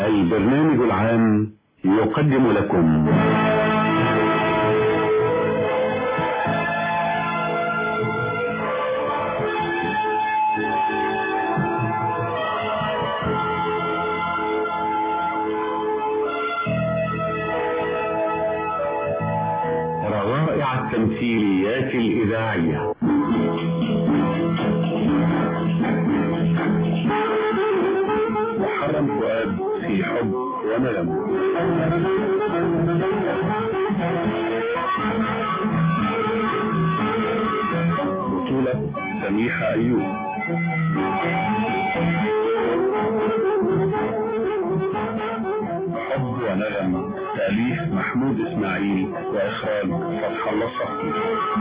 البرنامج العام يقدم لكم روائع التمثيليات الإذاعية محرم فؤاد في حب ونغم بطولة سميحة أيوب حب ونغم تأليف محمود إسماعيل وإخراج فتح الله الصفي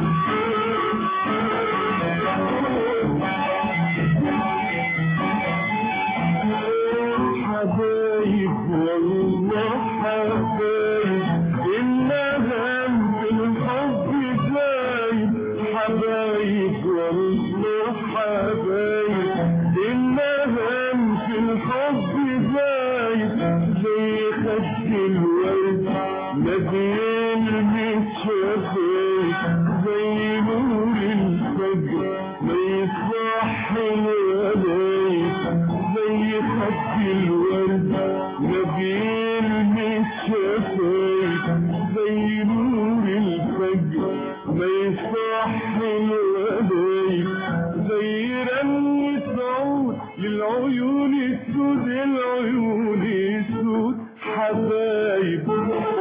حبايب والله حبايب الندم بالحب زايد حبايب والله حبايب الندم في الحب زايد زي خد الورد مدين متشافيت زي نور الفجر ما يصح الولايت زي خد الورد نبيل متشافيت زي نور الفجر ما يصح الولايت زي رنة عود للعيون السود العيون السود حبايب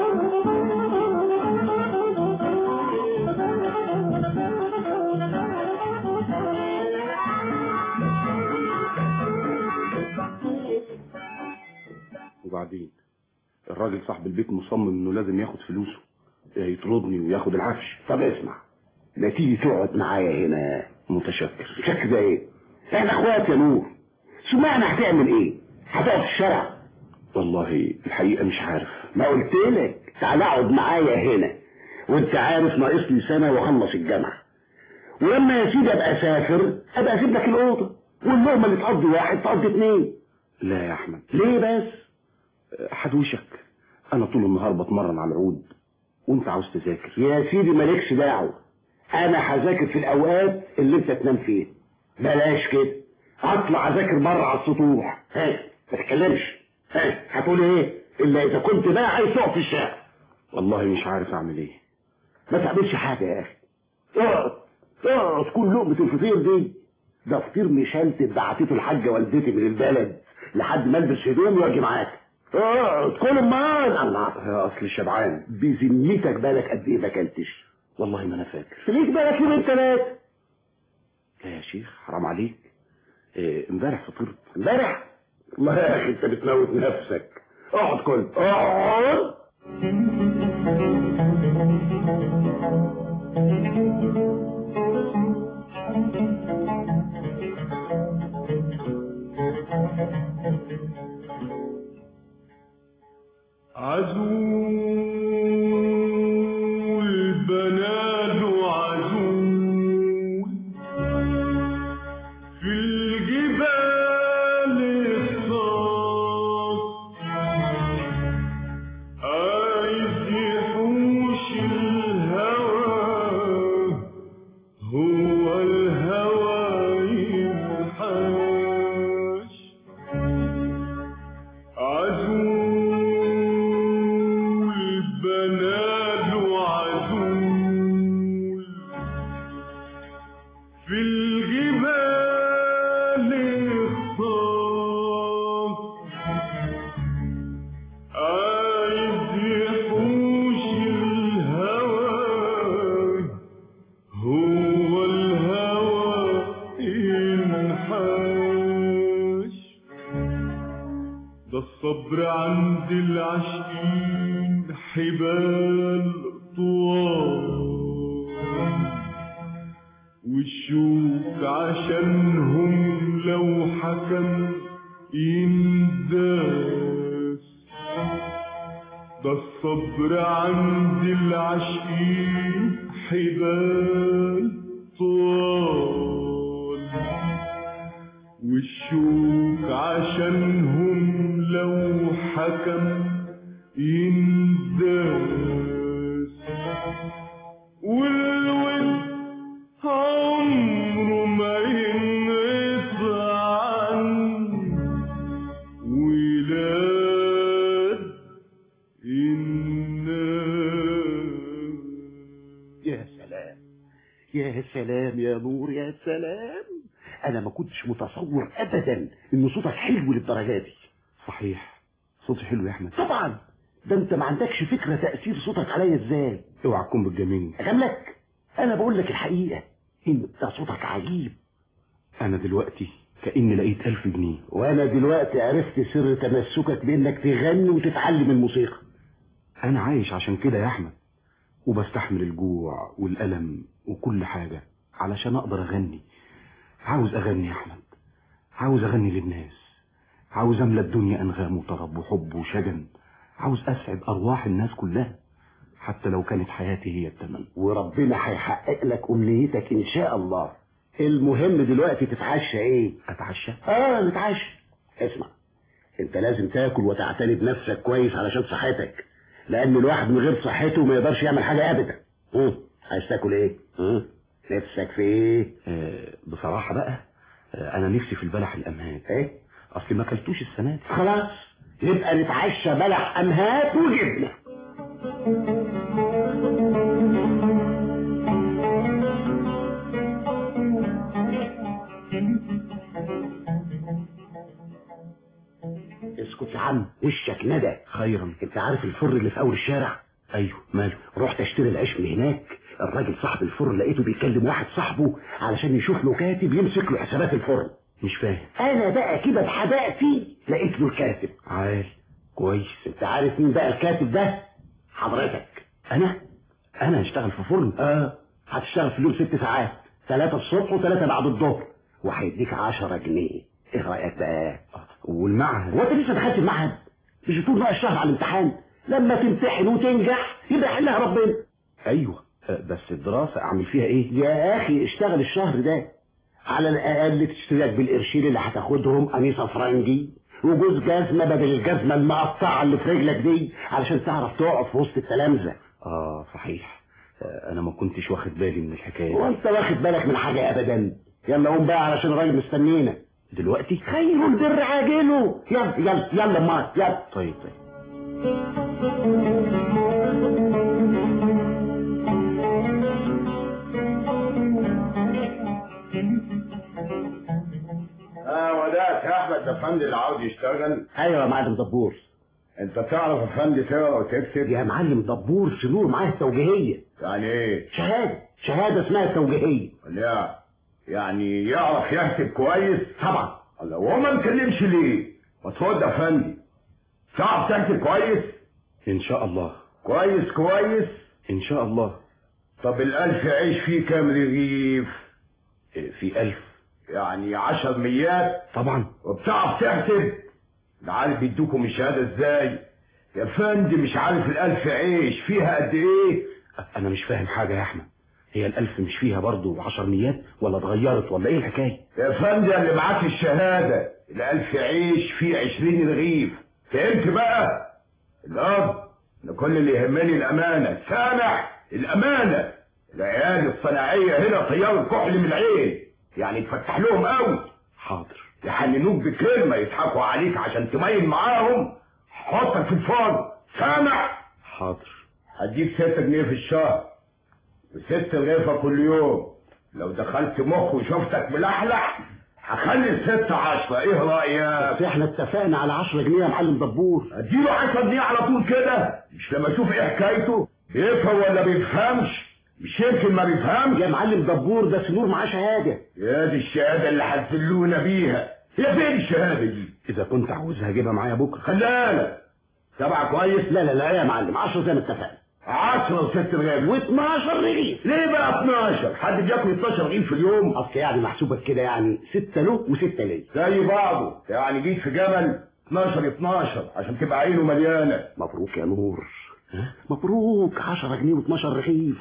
وبعدين الراجل صاحب البيت مصمم انه لازم ياخد فلوسه يطردني وياخد العفش طب اسمع لا تيجي تقعد معايا هنا متشكر شك ده ايه احنا اخوات يا نور سمعنا هتعمل ايه هتقعد في الشارع والله الحقيقة مش عارف ما قلت لك تعال اقعد معايا هنا وانت عارف ناقص لي سنه واخلص الجامعه ولما يا سيدي ابقى اسافر ابقى اسيب لك الاوضه واللقمه اللي تقضي واحد تقضي اتنين لا يا احمد ليه بس حدوشك انا طول النهار بتمرن على العود وانت عاوز تذاكر يا سيدي مالكش دعوه انا هذاكر في الاوقات اللي انت تنام فيها بلاش كده اطلع اذاكر بره على السطوح ها ما تتكلمش ها هتقول ايه الا اذا كنت بقى عايز تقعد في الشارع والله مش عارف اعمل ايه ما تعملش حاجه يا اخي اقعد اقعد كل لقمه الفطير دي ده فطير مشلتت بعتته الحاجه والدتي من البلد لحد ما البس هدومي واجي معاك اقعد كل امال الله اصل شبعان بذمتك بالك قد ايه ما اكلتش والله ما انا فاكر ليك بالك يومين ثلاثه لا يا شيخ حرام عليك إيه، امبارح فطرت امبارح والله يا اخي انت بتموت نفسك اقعد كل اقعد عزول بنات عزول في الجبال الصاف عايز يحوش الهوى هو الهوى يوحش عزول بنات عزول في الجبال الصاف عايز يحوش الهوى هو الهوى ينحاش ده الصبر عند العاشقين حبال طوال والشوك عشانهم لو حكم ينداس ده الصبر عند العاشقين حبال طوال والشوك عشانهم لو الحكم ينداس والود عمره ما ينقطع عنه ولاد الناس يا سلام يا سلام يا نور يا سلام انا ما كنتش متصور ابدا ان صوتك حلو للدرجه دي صحيح صوتي حلو يا احمد طبعا ده انت ما عندكش فكره تاثير صوتك عليا ازاي اوعى تكون بتجاملني اجاملك انا بقول لك الحقيقه انت صوتك عجيب انا دلوقتي كاني لقيت ألف جنيه وانا دلوقتي عرفت سر تمسكك بانك تغني وتتعلم الموسيقى انا عايش عشان كده يا احمد وبستحمل الجوع والالم وكل حاجه علشان اقدر اغني عاوز اغني يا احمد عاوز اغني للناس عاوز املى الدنيا انغام وطرب وحب وشجن عاوز اسعد ارواح الناس كلها حتى لو كانت حياتي هي الثمن وربنا هيحقق لك امنيتك ان شاء الله المهم دلوقتي تتعشى ايه اتعشى اه نتعشى اسمع انت لازم تاكل وتعتني بنفسك كويس علشان صحتك لان الواحد من غير صحته ما يقدرش يعمل حاجه ابدا ها عايز تاكل ايه ها نفسك في ايه آه بصراحه بقى آه انا نفسي في البلح الامهات ايه اصل ما اكلتوش السنه دي خلاص يبقى نتعشى بلح امهات وجبنه اسكت يا عم وشك ندى خيرا انت عارف الفر اللي في اول الشارع ايوه ماله رحت اشتري العيش من هناك الراجل صاحب الفرن لقيته بيكلم واحد صاحبه علشان يشوف له كاتب يمسك له حسابات الفرن مش فاهم انا بقى كده بحداقتي لقيت له الكاتب عال كويس انت عارف مين بقى الكاتب ده حضرتك انا انا هشتغل في فرن اه هتشتغل في اليوم ست ساعات ثلاثة الصبح وثلاثة بعد الظهر وهيديك عشرة جنيه ايه رأيك بقى والمعهد هو انت لسه دخلت المعهد مش بتقول بقى الشهر على الامتحان لما تمتحن وتنجح يبقى يحلها ربنا ايوه آه، بس الدراسه اعمل فيها ايه يا اخي اشتغل الشهر ده على الاقل تشتري لك بالقرشين اللي هتاخدهم قميصه فرنجي وجوز جزمه بدل الجزمه المقطعه اللي في رجلك دي علشان تعرف تقعد في وسط التلامذه اه صحيح آه، انا ما كنتش واخد بالي من الحكايه وانت واخد بالك من حاجه ابدا يلا قوم بقى علشان الراجل مستنينا دلوقتي خير البر عاجله يلا يلا يلا ما يلا طيب طيب اه وداك يا احمد ده فندي اللي عاوز يشتغل ايوه يا معلم دبور انت تعرف يا فندي تقرا وتكتب يا معلم دبور شنور معاه التوجيهيه يعني ايه شهاده شهاده اسمها التوجيهيه لا يعني يعرف يكتب كويس طبعا الله وهو ما نكلمش ليه ما ترد يا فندي تعرف تكتب كويس ان شاء الله كويس كويس ان شاء الله طب الالف عيش فيه كام رغيف آه، في ألف يعني عشر ميات طبعا وبتعرف تكتب ده عارف يدوكم الشهاده ازاي يا فندي مش عارف الالف عيش فيها قد ايه انا مش فاهم حاجه يا احمد هي الألف مش فيها برضو عشر ميات ولا اتغيرت ولا ايه الحكايه يا فندم اللي معاك الشهادة الألف عيش فيه عشرين رغيف فهمت بقى الأب أنا كل اللي يهمني الأمانة سامع الأمانة العيال الصناعية هنا طيار الكحل من العين يعني تفتح لهم قوي حاضر يحننوك بكلمة يضحكوا عليك عشان تميل معاهم حطك في الفرن سامع حاضر هديك ستة جنيه في الشهر وست رغيفة كل يوم لو دخلت مخ وشفتك ملحلح هخلي الست عشرة ايه رأيك؟ بس احنا اتفقنا على 10 جنيه يا معلم دبور اديله 10 جنيه على طول كده مش لما اشوف ايه حكايته بيفهم ولا بيفهمش مش يمكن ما بيفهمش يا معلم دبور ده سنور معاه شهاده يا دي الشهادة اللي هتذلونا بيها هي فين الشهادة دي؟ اذا كنت عاوزها اجيبها معايا بكره خليها لك تبع كويس لا لا لا يا معلم 10 زي ما اتفقنا 10 وست رغيف و12 رغيف ليه بقى 12 حد بياكل 12 رغيف في اليوم اصل يعني محسوبك كده يعني 6 له و6 ليا زي بعضه يعني جيت في جمل 12 12 عشان تبقى عينه مليانه مبروك يا نور مبروك 10 جنيه و12 رغيف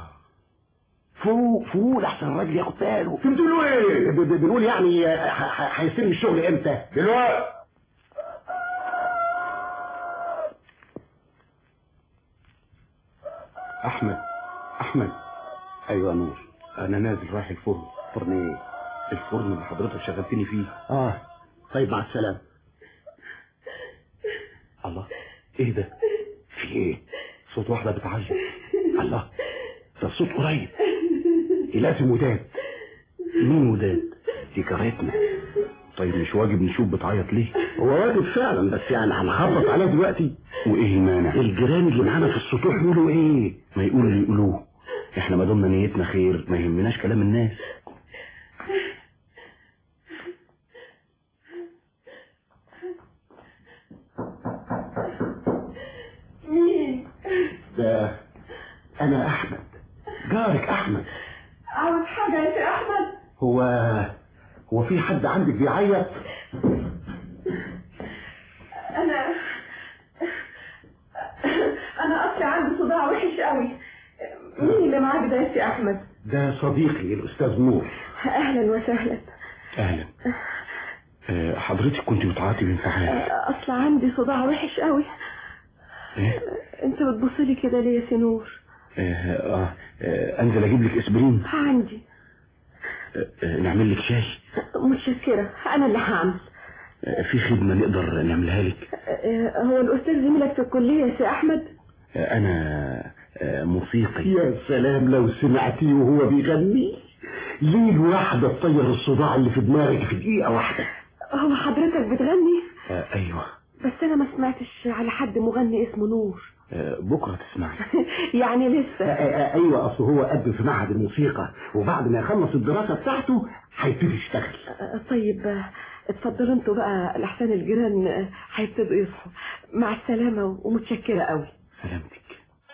فوق فوق احسن الراجل ياخد باله انتوا بتقولوا ايه ب- ب- بنقول يعني ه- ه- هيستلم الشغل امتى دلوقتي احمد احمد ايوه يا نور انا نازل رايح الفرن فرن ايه الفرن اللي حضرتك شغلتني فيه اه طيب مع السلامه الله ايه ده في ايه صوت واحده بتعيط الله ده الصوت قريب دي لازم وداد مين وداد دي جارتنا طيب مش واجب نشوف بتعيط ليه هو واجب فعلا بس يعني هنخبط عليها دلوقتي وايه المانع الجيران اللي معانا في السطوح يقولوا ايه ما يقولوا اللي يقولوه احنا ما دمنا نيتنا خير ما يهمناش كلام الناس مين؟ ده انا احمد جارك احمد عاوز حاجة انت يا احمد؟ هو هو في حد عندك بيعيط انا انا اصلي عندي صداع وحش قوي مين اللي معاك ده يا سي احمد؟ ده صديقي الاستاذ نور اهلا وسهلا اهلا آه، حضرتك كنت بتعيطي بانفعال اصل عندي صداع وحش قوي ايه انت بتبصلي كده ليه يا سي نور؟ آه، آه، آه، انزل اجيب لك اسبرين عندي آه، آه، نعمل لك شاي متشكرة انا اللي هعمل آه، في خدمه نقدر نعملها لك آه، هو الاستاذ زميلك في الكلية يا سي احمد؟ آه، انا آه، موسيقي يا سلام لو سمعتيه وهو بيغني ليه الواحدة تطير الصداع اللي في دماغك في دقيقة واحدة هو حضرتك بتغني؟ آه، ايوه بس انا ما سمعتش على حد مغني اسمه نور آه، بكره تسمعي يعني آه، لسه آه، ايوه اصل هو قدم في معهد الموسيقى وبعد ما يخلص الدراسة بتاعته هيبتدي يشتغل آه، طيب آه، اتفضلوا انتوا بقى لحسن الجيران آه، هيبتدوا يصحوا مع السلامة ومتشكرة قوي سلامتك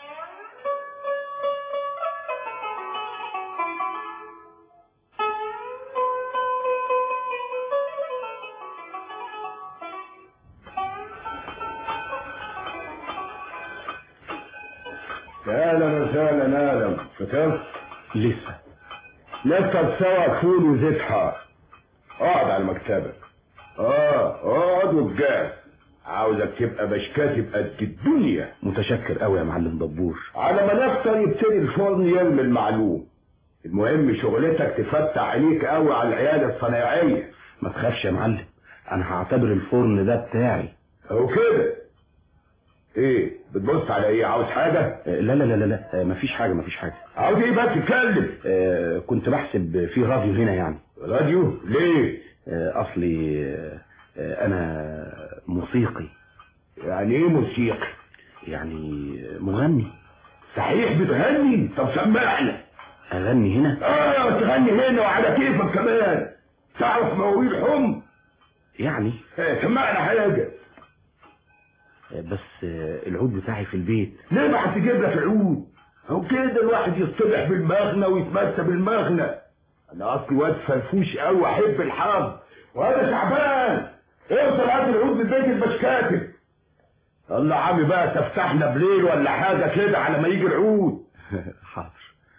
اهلا وسهلا ادم فطرت لسه نفطر سوا فول وزيت حار اقعد على المكتبة اه اقعد وبجاز عاوزك تبقى بشكاتب قد الدنيا متشكر قوي يا معلم دبور على ما نفطر يبتدي الفرن يرمي المعلوم المهم شغلتك تفتح عينيك قوي على العيادة الصنايعية ما تخافش يا معلم انا هعتبر الفرن ده بتاعي اهو كده ايه بتبص على ايه عاوز حاجة آه، لا لا لا لا لا آه، مفيش حاجه مفيش حاجه عاوز ايه بقى تتكلم آه، كنت بحسب في راديو هنا يعني راديو ليه آه، اصلي آه، آه، انا موسيقي يعني ايه موسيقى يعني مغني صحيح بتغني طب سمعنا اغني هنا اه تغني هنا وعلى كيفك كمان تعرف مواويل حم يعني آه، سمعنا حاجة آه، بس آه، العود بتاعي في البيت ليه بقى تجيب لك عود او كده الواحد يصطبح بالمغنى ويتمسى بالمغنى انا اصلي واد فرفوش قوي احب الحظ وهذا شعبان اوصل هات العود من بيت البشكاتب يلا يا عمي بقى تفتحنا بليل ولا حاجه كده على ما يجي العود حاضر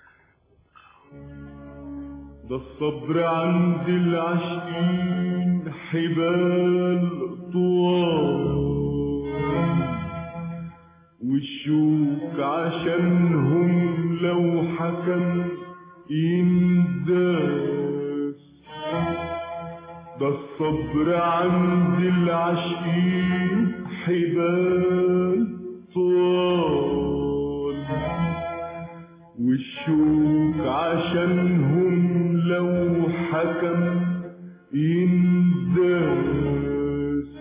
ده الصبر عند العاشقين حبال طوال والشوك عشانهم لو حكم ينداس ده الصبر عند العاشقين حبال طوال والشوك عشانهم لو حكم ينداس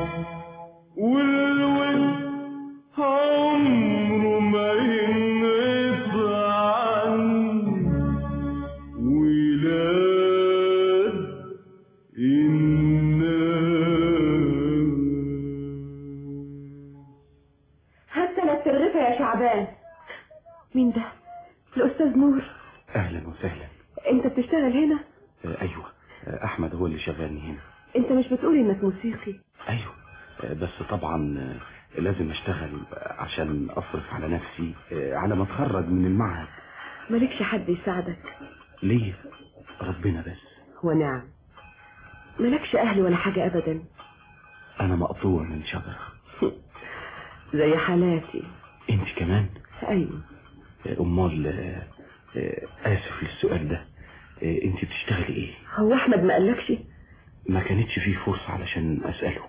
والود عمره ما ينقطع عنه ولاد الناس هات ثلاث رغيفة يا شعبان مين ده؟ الأستاذ نور اهلا وسهلا أنت بتشتغل هنا؟ آه، ايوه آه، احمد هو اللي شغالني هنا أنت مش بتقول إنك موسيقي ايوه آه، بس طبعا آه، لازم اشتغل عشان اصرف على نفسي آه، على ما اتخرج من المعهد مالكش حد يساعدك ليه ربنا بس ونعم مالكش أهل ولا حاجة أبدا انا مقطوع من شجره زي حالاتي انت كمان أيوة امال آه، آه، اسف للسؤال ده آه، انت بتشتغلي ايه هو احمد ما قالكش ما كانتش فيه فرصة علشان اسأله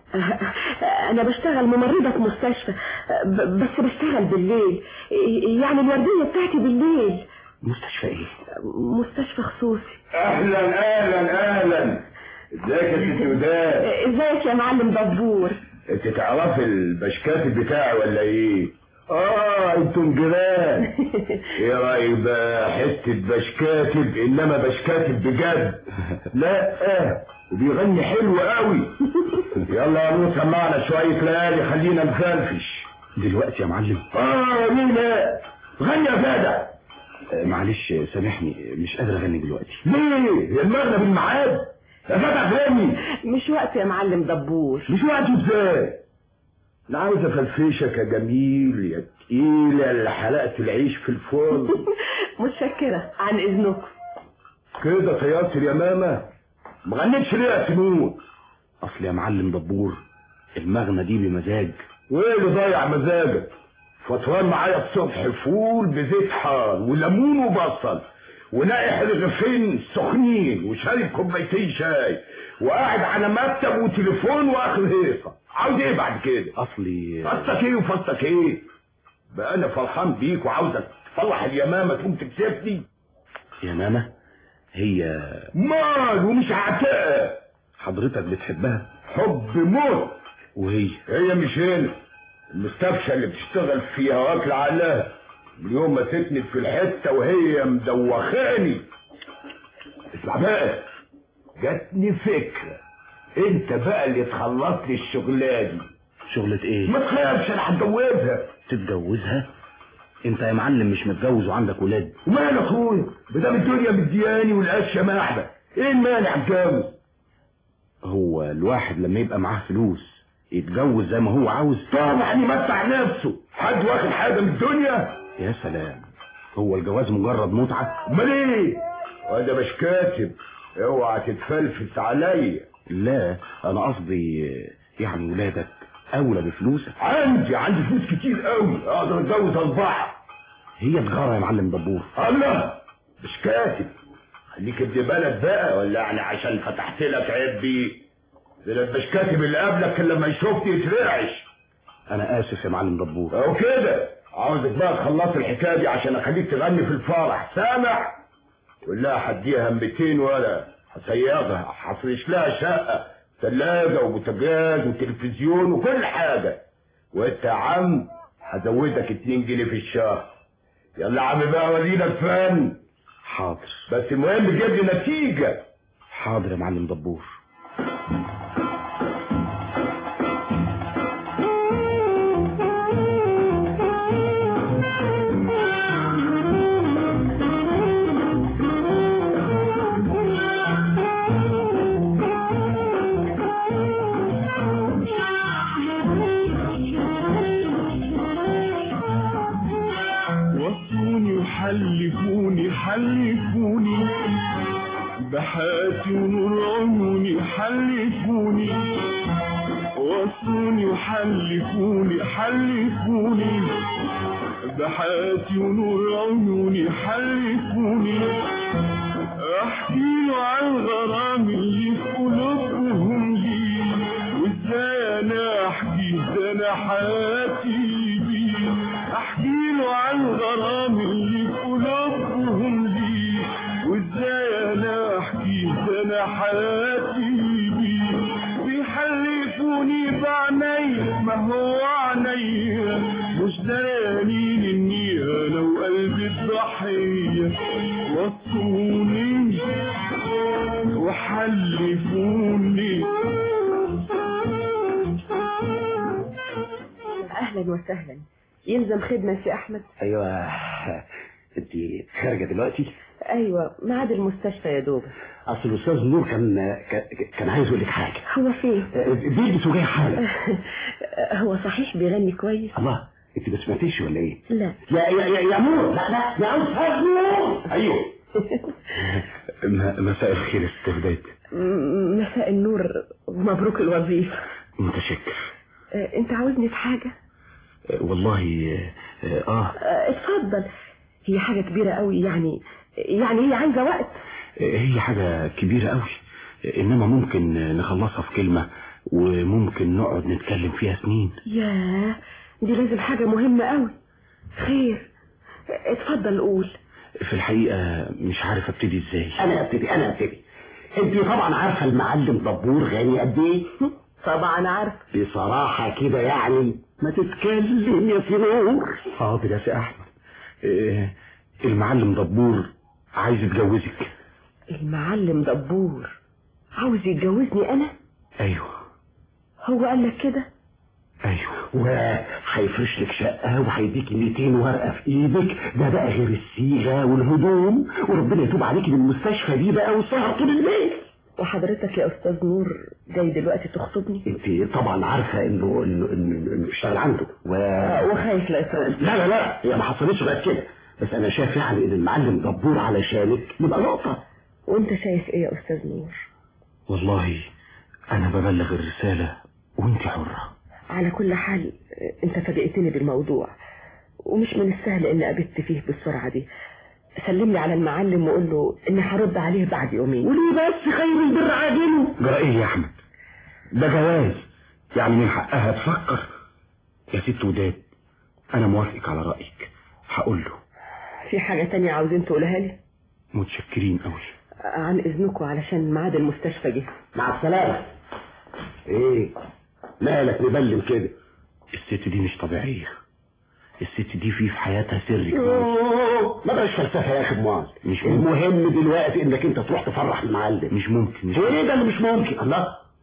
انا بشتغل ممرضة في مستشفى ب- بس بشتغل بالليل يعني الوردية بتاعتي بالليل مستشفى ايه مستشفى خصوصي اهلا اهلا اهلا ازيك يا ست وداد ازيك يا معلم دبور انت تعرفي البشكاتب بتاعي ولا ايه اه انتم جيران ايه رايك بقى حته بشكاتب انما بشكاتب بجد لا اه وبيغني حلو قوي يلا يا نور سمعنا شويه ليالي خلينا نفرفش دلوقتي يا معلم اه ليه لا غني يا جدع آه، معلش آه، سامحني مش قادر اغني دلوقتي ليه المغرب الميعاد يا جدع غني مش وقت يا معلم دبور مش وقته ازاي انا عاوز افرفشك يا جميل يا تقيل يا اللي حلقت العيش في الفرن متشكرة عن اذنكم كده طيرت اليمامة ما غنيتش ليه يا سنون اصل يا معلم دبور المغنى دي بمزاج وايه اللي ضيع مزاجك فطران معايا الصبح فول بزيت حار وليمون وبصل ونائح رغيفين سخنين وشارب كوبايتين شاي وقاعد على مكتب وتليفون واخر هيصه عاوز ايه بعد كده اصلي فصلك ايه وفصلك ايه بقى انا فرحان بيك وعاوزك تفرح اليمامه تقوم تكسفني يا ماما هي مال ومش عتاقه حضرتك بتحبها حب موت وهي هي مش هنا المستشفى اللي بتشتغل فيها واكل عليها اليوم ما سكنت في الحته وهي مدوخاني اسمع بقى جاتني فكره انت بقى اللي تخلص لي الشغلانه دي شغلة ايه ما تخافش انا هتجوزها تتجوزها انت يا معلم مش متجوز وعندك ولاد ومال يا اخويا بدام الدنيا مدياني والقشه محبه ايه المانع اتجوز هو الواحد لما يبقى معاه فلوس يتجوز زي ما هو عاوز طبعا يمتع نفسه حد واخد حاجه من الدنيا يا سلام هو الجواز مجرد متعة امال ايه وده مش كاتب اوعى تتفلفس عليا لا انا قصدي يعني ولادك اولى بفلوسك عندي عندي فلوس كتير قوي اقدر اتجوز اربعه هي تجارة يا معلم دبور الله مش كاتب خليك ابن بلد بقى ولا يعني عشان فتحت لك عبي ده مش كاتب اللي قبلك كان لما يشوفني يترعش انا اسف يا معلم دبور او كده عاوزك بقى تخلص الحكايه دي عشان اخليك تغني في الفرح سامع تقول لها هديها 200 ولا هسيغها هفرش لها شقه ثلاجه وبوتاجاز وتلفزيون وكل حاجه وانت يا عم هزودك 2 جنيه في الشهر يلا يا عم بقى ورينا الفن حاضر بس المهم تجيب لي نتيجه حاضر يا معلم دبور وصوني وحلفوني حلفوني بحياتي ونور عيوني حلفوني وصوني وحلفوني حلفوني بحياتي ونور عيوني حلفوني احكي له عن الغرام اللي في قلوبهم دي وازاي انا احكي ده انا حياتي بيه احكي له عن الغرام اللي في قلوبهم دي وازاي انا احكي ده انا حياتي بيه بيحلفوني بعيني ما هو عينيا مش دانين اني انا وقلبي الضحيه وصوني وحلفوني اهلا وسهلا يلزم خدمة يا احمد ايوه انت خارجه دلوقتي ايوه ميعاد المستشفى يا دوب اصل الاستاذ نور كان كان عايز يقول لك حاجه هو فين بيلبس وجاي حالا هو صحيح بيغني كويس الله انت ما سمعتيش ولا ايه لا يا يا يا, يا نور لا لا يا استاذ نور ايوه م- مساء الخير يا استاذ بداية م- مساء النور ومبروك الوظيفة متشكر آه، انت عاوزني في حاجة والله اه آه، اتفضل هي حاجة كبيرة قوي يعني يعني هي عايزة وقت هي حاجة كبيرة قوي انما ممكن نخلصها في كلمة وممكن نقعد نتكلم فيها سنين ياه دي لازم حاجة مهمة قوي خير اتفضل قول في الحقيقة مش عارف ابتدي ازاي انا ابتدي انا ابتدي انت طبعا عارفه المعلم دبور غني قد ايه طبعا عارف بصراحه كده يعني ما تتكلم يا سنور حاضر يا سي احمد إيه، المعلم دبور عايز يتجوزك المعلم دبور عاوز يتجوزني انا ايوه هو قال لك كده ايوه وهيفرش لك شقه وهيديكي 200 ورقه في ايدك ده بقى غير الصيغه والهدوم وربنا يتوب عليكي من المستشفى دي بقى والسهر طول الليل وحضرتك يا استاذ نور جاي دلوقتي تخطبني انت طبعا عارفه انه انه انه, إنه اشتغل عنده و... وخايف لا يصير لا لا لا هي ما حصلتش بقى كده بس انا شايف يعني ان المعلم دبور علشانك يبقى نقطه وانت شايف ايه يا استاذ نور والله انا ببلغ الرسالة وانت حرة على كل حال انت فاجئتني بالموضوع ومش من السهل ان قابلت فيه بالسرعة دي سلمني على المعلم وقول له اني هرد عليه بعد يومين وليه بس خير البر عاجله جرى ايه يا احمد ده جواز يعني من حقها تفكر يا ست وداد انا موافقك على رأيك هقول له في حاجة تانية عاوزين تقولها لي متشكرين قوي عن اذنكم علشان ميعاد المستشفى جه مع السلامه ايه مالك مبلم كده الست دي مش طبيعية الست دي في في حياتها سر كبير أوه، ما بقاش فلسفه يا اخي امال مش ممكن. المهم دلوقتي انك انت تروح تفرح المعلم مش ممكن مش, ايه ده اللي مش ممكن الله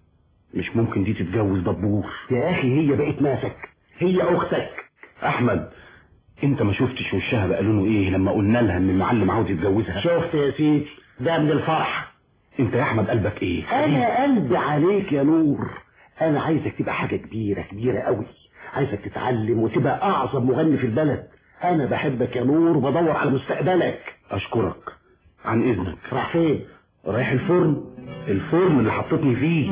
مش ممكن دي تتجوز دبور يا اخي هي بقت ناسك هي اختك احمد انت ما شفتش وشها بقى لونه ايه لما قلنا لها ان المعلم عاوز يتجوزها شفت يا سيدي ده من الفرح انت يا احمد قلبك ايه انا قلبي عليك يا نور انا عايزك تبقى حاجة كبيرة كبيرة قوي عايزك تتعلم وتبقى اعظم مغني في البلد انا بحبك يا نور وبدور على مستقبلك اشكرك عن اذنك راح فين رايح الفرن الفرن اللي حطيتني فيه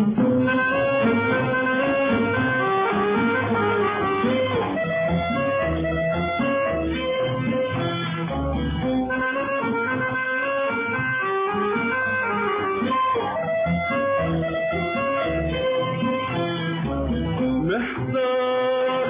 محتار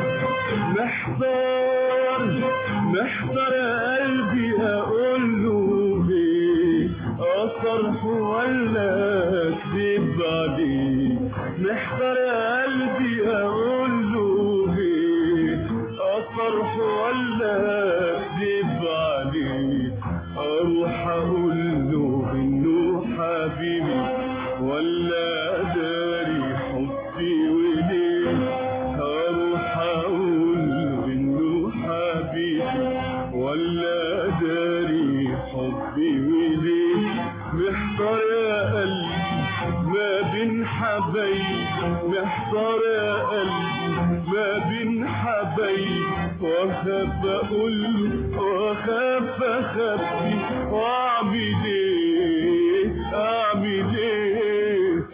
محتار محتار يا قلبي اقول له ايه اصرح ولا اكذب عليه محتار يا قلبي اقول له ايه اصرح ولا اكذب عليه اروح اقول له انه حبيبي ولا داري حبي وليه هروح اقول له انه حبيبي ولا داري حبي وليه محتار يا قلبي ما بين حبايب محتار يا قلبي ما بين حبايب واخاف اقول له واخاف اخبي واعمل ايه اعمل ايه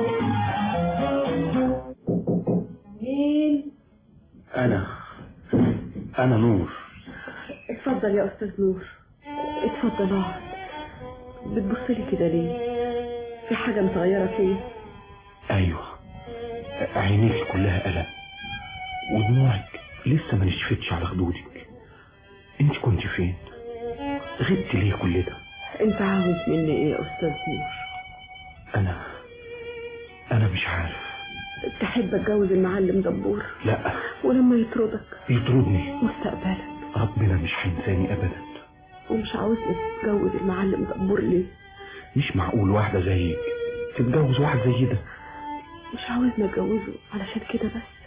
مين انا انا نور اتفضل يا استاذ نور اتفضل اقعد بتبص لي كده ليه في حاجة متغيرة فيا ايوه عينيك كلها ألم ودموعك لسه ما نشفتش على خدودك انت كنت فين غبت ليه كل ده انت عاوز مني ايه يا استاذ نور انا انا مش عارف تحب اتجوز المعلم دبور لا ولما يطردك يطردني مستقبلك ربنا مش هينساني ابدا ومش عاوزني تتجوز المعلم دبور ليه مش معقول واحدة زيك تتجوز واحد زي ده مش عاوزني اتجوزه علشان كده بس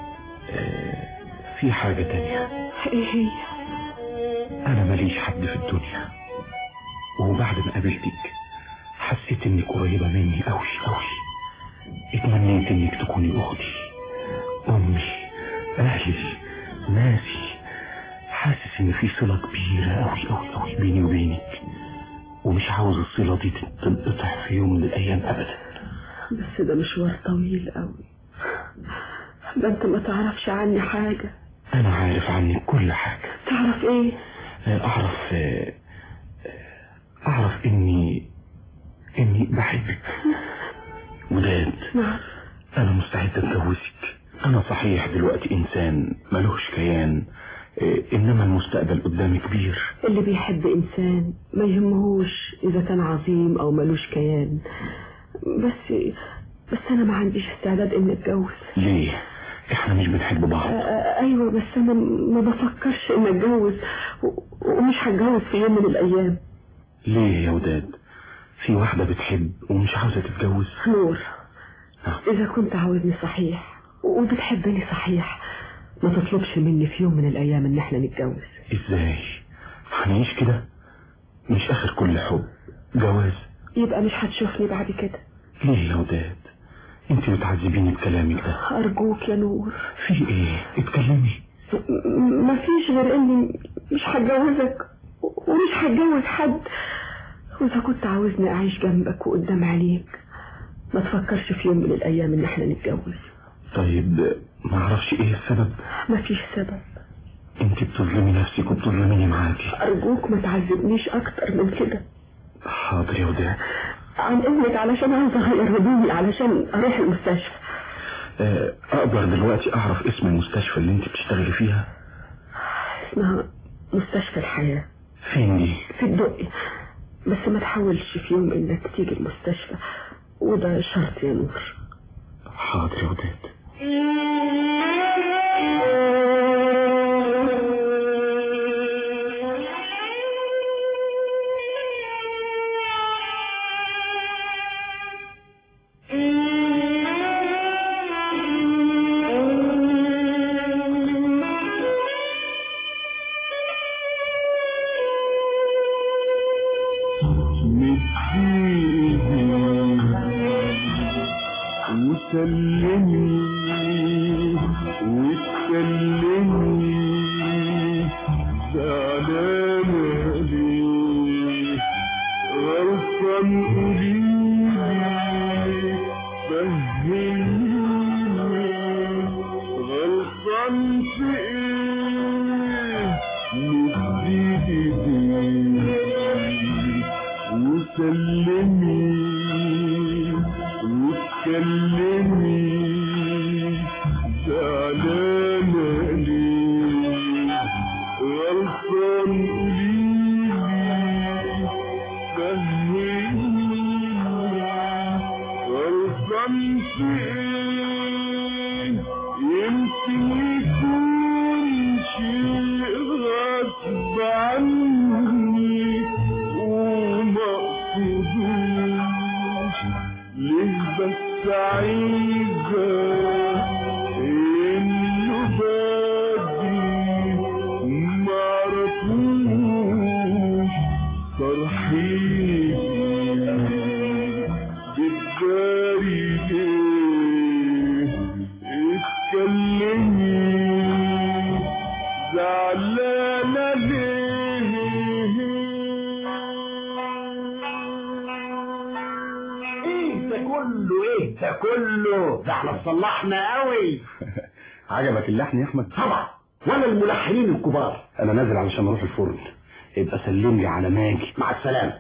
في حاجة تانية ايه هي انا ماليش حد في الدنيا وبعد ما قابلتك حسيت انك قريبة مني اوي اوي اتمنيت انك تكوني اختي امي اهلي ناسي حاسس ان في صلة كبيرة اوي اوي اوي بيني وبينك ومش عاوز الصلة دي تنقطع في يوم من الايام ابدا بس ده مشوار طويل قوي ده انت ما تعرفش عني حاجة انا عارف عنك كل حاجة تعرف ايه آه، اعرف آه، آه، اعرف اني اني بحبك وداد نعم انا مستعد اتجوزك انا صحيح دلوقتي انسان ملوش كيان آه، انما المستقبل قدامي كبير اللي بيحب إنسان ما يهمهوش إذا كان عظيم أو ملوش كيان بس بس أنا ما عنديش استعداد إني أتجوز ليه احنا مش بنحب آه، بعض آه، أيوة بس أنا ما بفكرش إني أتجوز و- ومش هتجوز في يوم من الأيام ليه يا وداد في واحدة بتحب ومش عاوزة تتجوز نور آه. إذا كنت عاوزني صحيح وبتحبني صحيح ما تطلبش مني في يوم من الأيام إن احنا نتجوز ازاي هنعيش كده مش اخر كل حب جواز يبقى مش هتشوفني بعد كده ليه يا وداد انت بتعذبيني بكلامك ده أرجوك يا نور في ايه اتكلمي م- مفيش غير إني مش هتجوزك ومش هتجوز حد وإذا كنت عاوزني أعيش جنبك وقدام عينيك ما تفكرش في يوم من الأيام إن احنا نتجوز طيب ما اعرفش ايه السبب مفيش سبب انت بتظلمي نفسك وبتظلميني معاكي أرجوك ما تعذبنيش أكتر من كده حاضر يا وداد عن إذنك علشان عاوز أغير هدومي علشان أروح المستشفى آه، اقدر دلوقتي اعرف اسم المستشفى اللي انت بتشتغلي فيها اسمها مستشفى الحياة فين دي في الدقي بس ما تحاولش في يوم إنك تيجي المستشفى وده شرط يا نور حاضر يا وداد وسلمي وتكلمي زعلانة ليه غلطان قوليلي فهميني غلطان في ايه مدي ايدي وسلمي وتكلمي زعلانة ليه غلطان قوليلي فهميني غلطان في ايه يمكن يكون شيء غصب عني ومقصودوش ليه بس عايزة انه بادي معرفوش صرحيني بالداري ليه اتكلمي زعلانة ليه ايه ده كله ايه ده كله ده احنا صلحنا قوي عجبك اللحن يا احمد طبعا ولا الملحنين الكبار انا نازل علشان اروح الفرن يبقى سلم لي على ماجي مع السلامة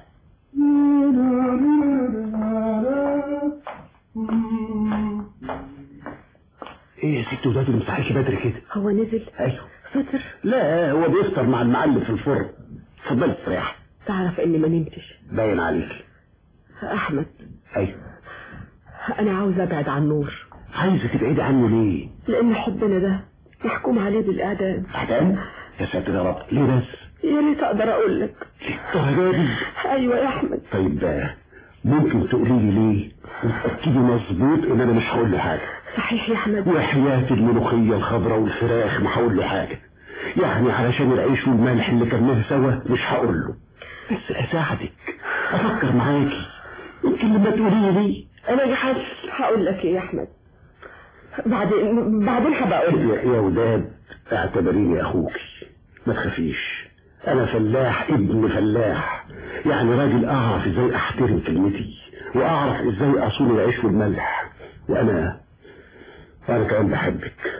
ايه يا ست وداد اللي مصحيكي بدري كده هو نزل ايوه فطر لا هو بيفطر مع المعلم في الفرن اتفضل استريح تعرف اني ما نمتش باين عليك احمد ايوه انا عاوز ابعد عن نور عايزة تبعدي عنه ليه؟ لان حبنا ده محكوم عليه بالاعدام اعدام؟ يا ساتر يا رب ليه بس؟ يا ريت اقدر اقول لك الدرجة دي ايوه يا احمد طيب ده ممكن تقولي لي ليه؟ وتأكدي مظبوط ان انا مش هقول له حاجة صحيح يا احمد وحياة الملوخية الخضراء والفراخ ما هقول له حاجة يعني علشان العيش والملح اللي كلناه سوا مش هقول له بس اساعدك افكر معاكي يمكن لما تقولي لي انا جحد هقول لك ايه يا احمد بعدين بعدين هبقى اقول لك يا يا وداد اعتبريني اخوكي ما تخافيش انا فلاح ابن فلاح يعني راجل اعرف ازاي احترم كلمتي واعرف ازاي اصون العيش والملح وانا وانا كمان بحبك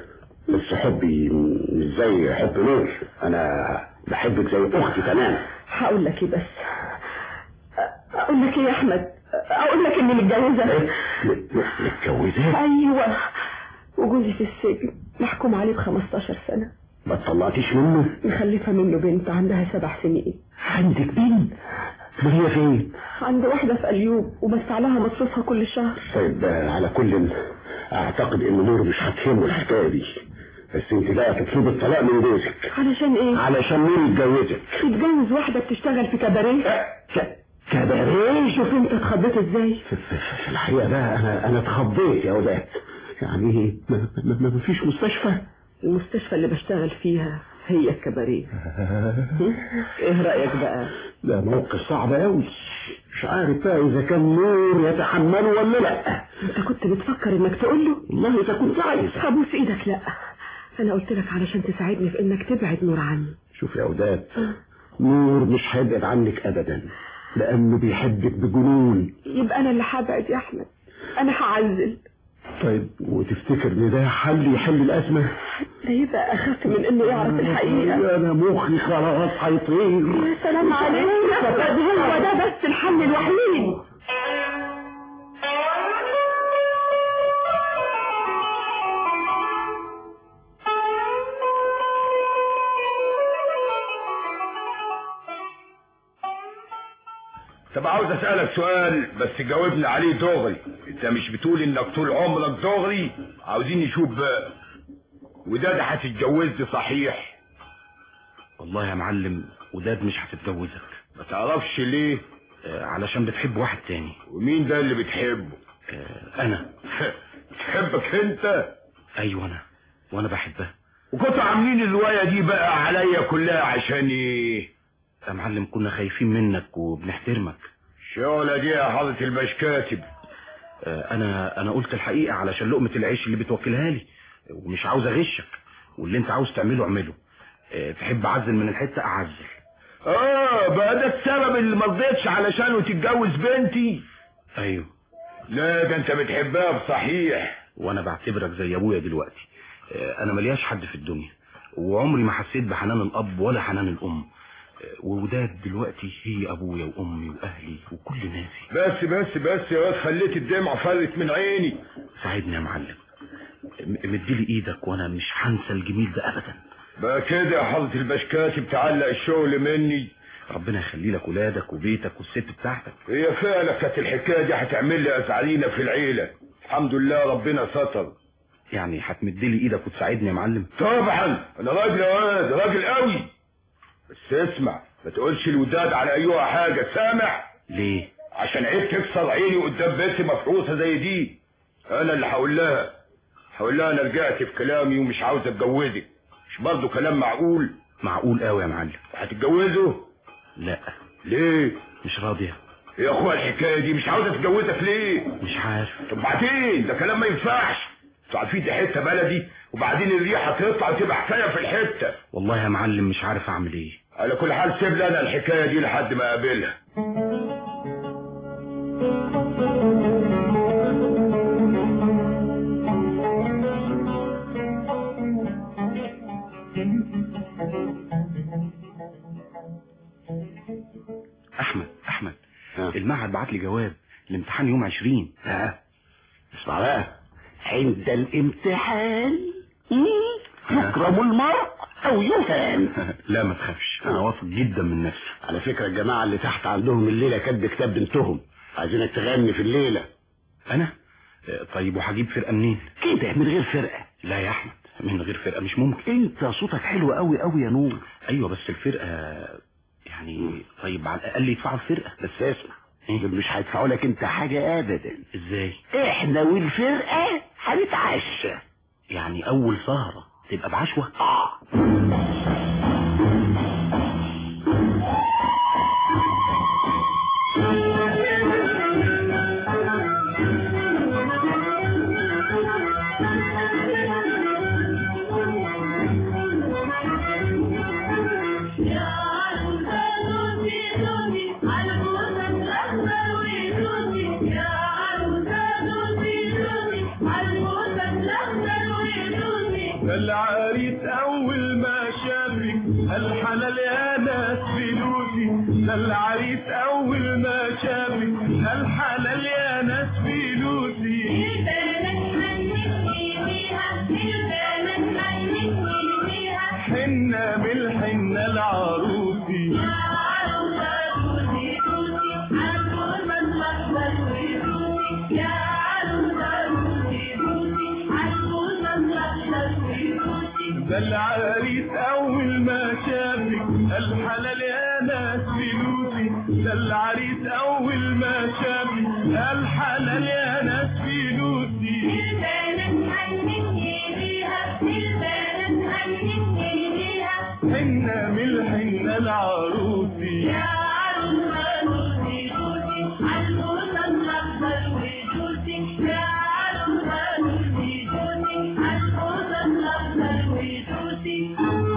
بس حبي مش زي حب نور انا بحبك زي اختي تمام هقول لك ايه بس اقول لك ايه يا احمد اقول لك اني متجوزه متجوزاه ايوه وجوزي في السجن محكوم عليه ب 15 سنه ما طلعتيش منه مخلفه منه بنت عندها سبع سنين عندك بنت ما هي فين عند واحده في اليوب وبدفع لها مصروفها كل شهر طيب آه، على كل اعتقد ان نور مش هتهمه الحكايه دي بس انت بقى تطلب الطلاق من جوزك علشان ايه علشان نور يتجوزك تتجوز واحده بتشتغل في كباريه ك- كباريه شوف انت اتخضيت ازاي في, في, في الحقيقه بقى انا انا اتخضيت يا وداد يعني ما, ما, ما ما فيش مستشفى المستشفى اللي بشتغل فيها هي الكباريه ايه رايك بقى ده موقف صعب قوي مش عارف بقى اذا كان نور يتحمله ولا لا انت كنت بتفكر انك تقول له والله اذا كنت عايز ابوس ايدك لا انا قلت لك علشان تساعدني في انك تبعد نور عني شوف يا وداد نور مش هيبعد عنك ابدا لانه بيحبك بجنون يبقى انا اللي هبعد يا احمد انا هعزل طيب وتفتكر ان ده حل يحل الازمه ده يبقى اخف من انه يعرف الحقيقه انا مخي خلاص هيطير يا سلام عليك يا أحمد، هو ده بس الحل الوحيد طب عاوز اسالك سؤال بس جاوبني عليه دغري انت مش بتقول انك طول عمرك دغري عاوزين نشوف بقى وده ده هتتجوزني صحيح والله يا معلم وداد مش هتتجوزك ما تعرفش ليه آه، علشان بتحب واحد تاني ومين ده اللي بتحبه آه، انا بتحبك انت ايوه انا وانا بحبها وكنتوا عاملين الروايه دي بقى عليا كلها عشان ايه يا معلم كنا خايفين منك وبنحترمك الشغله دي يا حضره المشكاتب آه، انا انا قلت الحقيقه علشان لقمه العيش اللي بتوكلها لي ومش عاوز اغشك واللي انت عاوز تعمله اعمله آه، تحب اعزل من الحته اعزل اه بقى ده السبب اللي ما رضيتش علشانه تتجوز بنتي ايوه لا ده انت بتحبها بصحيح وانا بعتبرك زي ابويا دلوقتي آه، انا ملياش حد في الدنيا وعمري ما حسيت بحنان الاب ولا حنان الام آه، ووداد دلوقتي هي ابويا وامي واهلي وكل ناسي بس بس بس يا واد خليت الدمعة فرت من عيني ساعدني يا معلم م- مديلي ايدك وانا مش هنسى الجميل ده ابدا بقى كده يا حضرة البشكاتب تعلق الشغل مني ربنا يخلي لك ولادك وبيتك والست بتاعتك هي فعلا كانت الحكاية دي هتعمل لي أزعرينة في العيلة الحمد لله ربنا ستر يعني هتمدلي ايدك وتساعدني يا معلم طبعا انا راجل يا واد راجل قوي بس اسمع ما تقولش الوداد على ايها حاجة سامع ليه عشان عيب تكسر عيني قدام بنت مفروسة زي دي انا اللي هقول لها هقول لها انا رجعت في كلامي ومش عاوز اتجوزك مش برضه كلام معقول معقول قوي يا معلم هتتجوزه لا ليه مش راضيه يا اخويا الحكايه دي مش عاوز اتجوزك ليه مش عارف طب بعدين ده كلام ما ينفعش انتوا عارفين دي حته بلدي وبعدين الريحه تطلع وتبقى حكايه في الحته والله يا معلم مش عارف اعمل ايه على كل حال سيب لي انا الحكايه دي لحد ما اقابلها احمد احمد ها. المعهد بعت لي جواب الامتحان يوم عشرين ها اسمع بقى عند الامتحان مم، يكرم المرء او يهان لا ما تخافش انا واثق جدا من نفسي على فكرة الجماعة اللي تحت عندهم الليلة كاتب كتاب بنتهم عايزينك تغني في الليلة انا آه، طيب وهجيب فرقه منين كده من غير فرقة لا يا احمد من غير فرقه مش ممكن انت صوتك حلو قوي قوي يا نور ايوه بس الفرقه يعني طيب على الاقل يدفعوا الفرقه بس اسمع دول مش هيدفعوا لك انت حاجة ابدا ازاي احنا والفرقة هنتعشى يعني اول سهره تبقى بعشوه اه يا عروسة دوسي دوسي عالبوسة الأحمر ويدوسي يا عروسة دوسي دوسي عالبوسة الأحمر ويدوسي اللي الحلال يا ناس فلوسي ده العريس اول ما شافك الحلال يا ناس فلوسي البنات هنتني بيها البنات هنتني بيها حنة بالحنة العروسي يا عروسة روسي روسي عالجوزة الأخضر وروسي يا عروسة روسي روسي عالجوزة الأخضر وروسي ده العريس اول ما شافك الحلال يا ناس فلوسي ده العريس اول ما شافك الحلال يا ناس فلوسي البنات هنتني بيها البنات هنتني بيها حنة بالحنة العروسي يا عروسة روسي روسي عالجوزة الأخضر وروسي يا عروسة روسي روسي عالجوزة الأخضر وروسي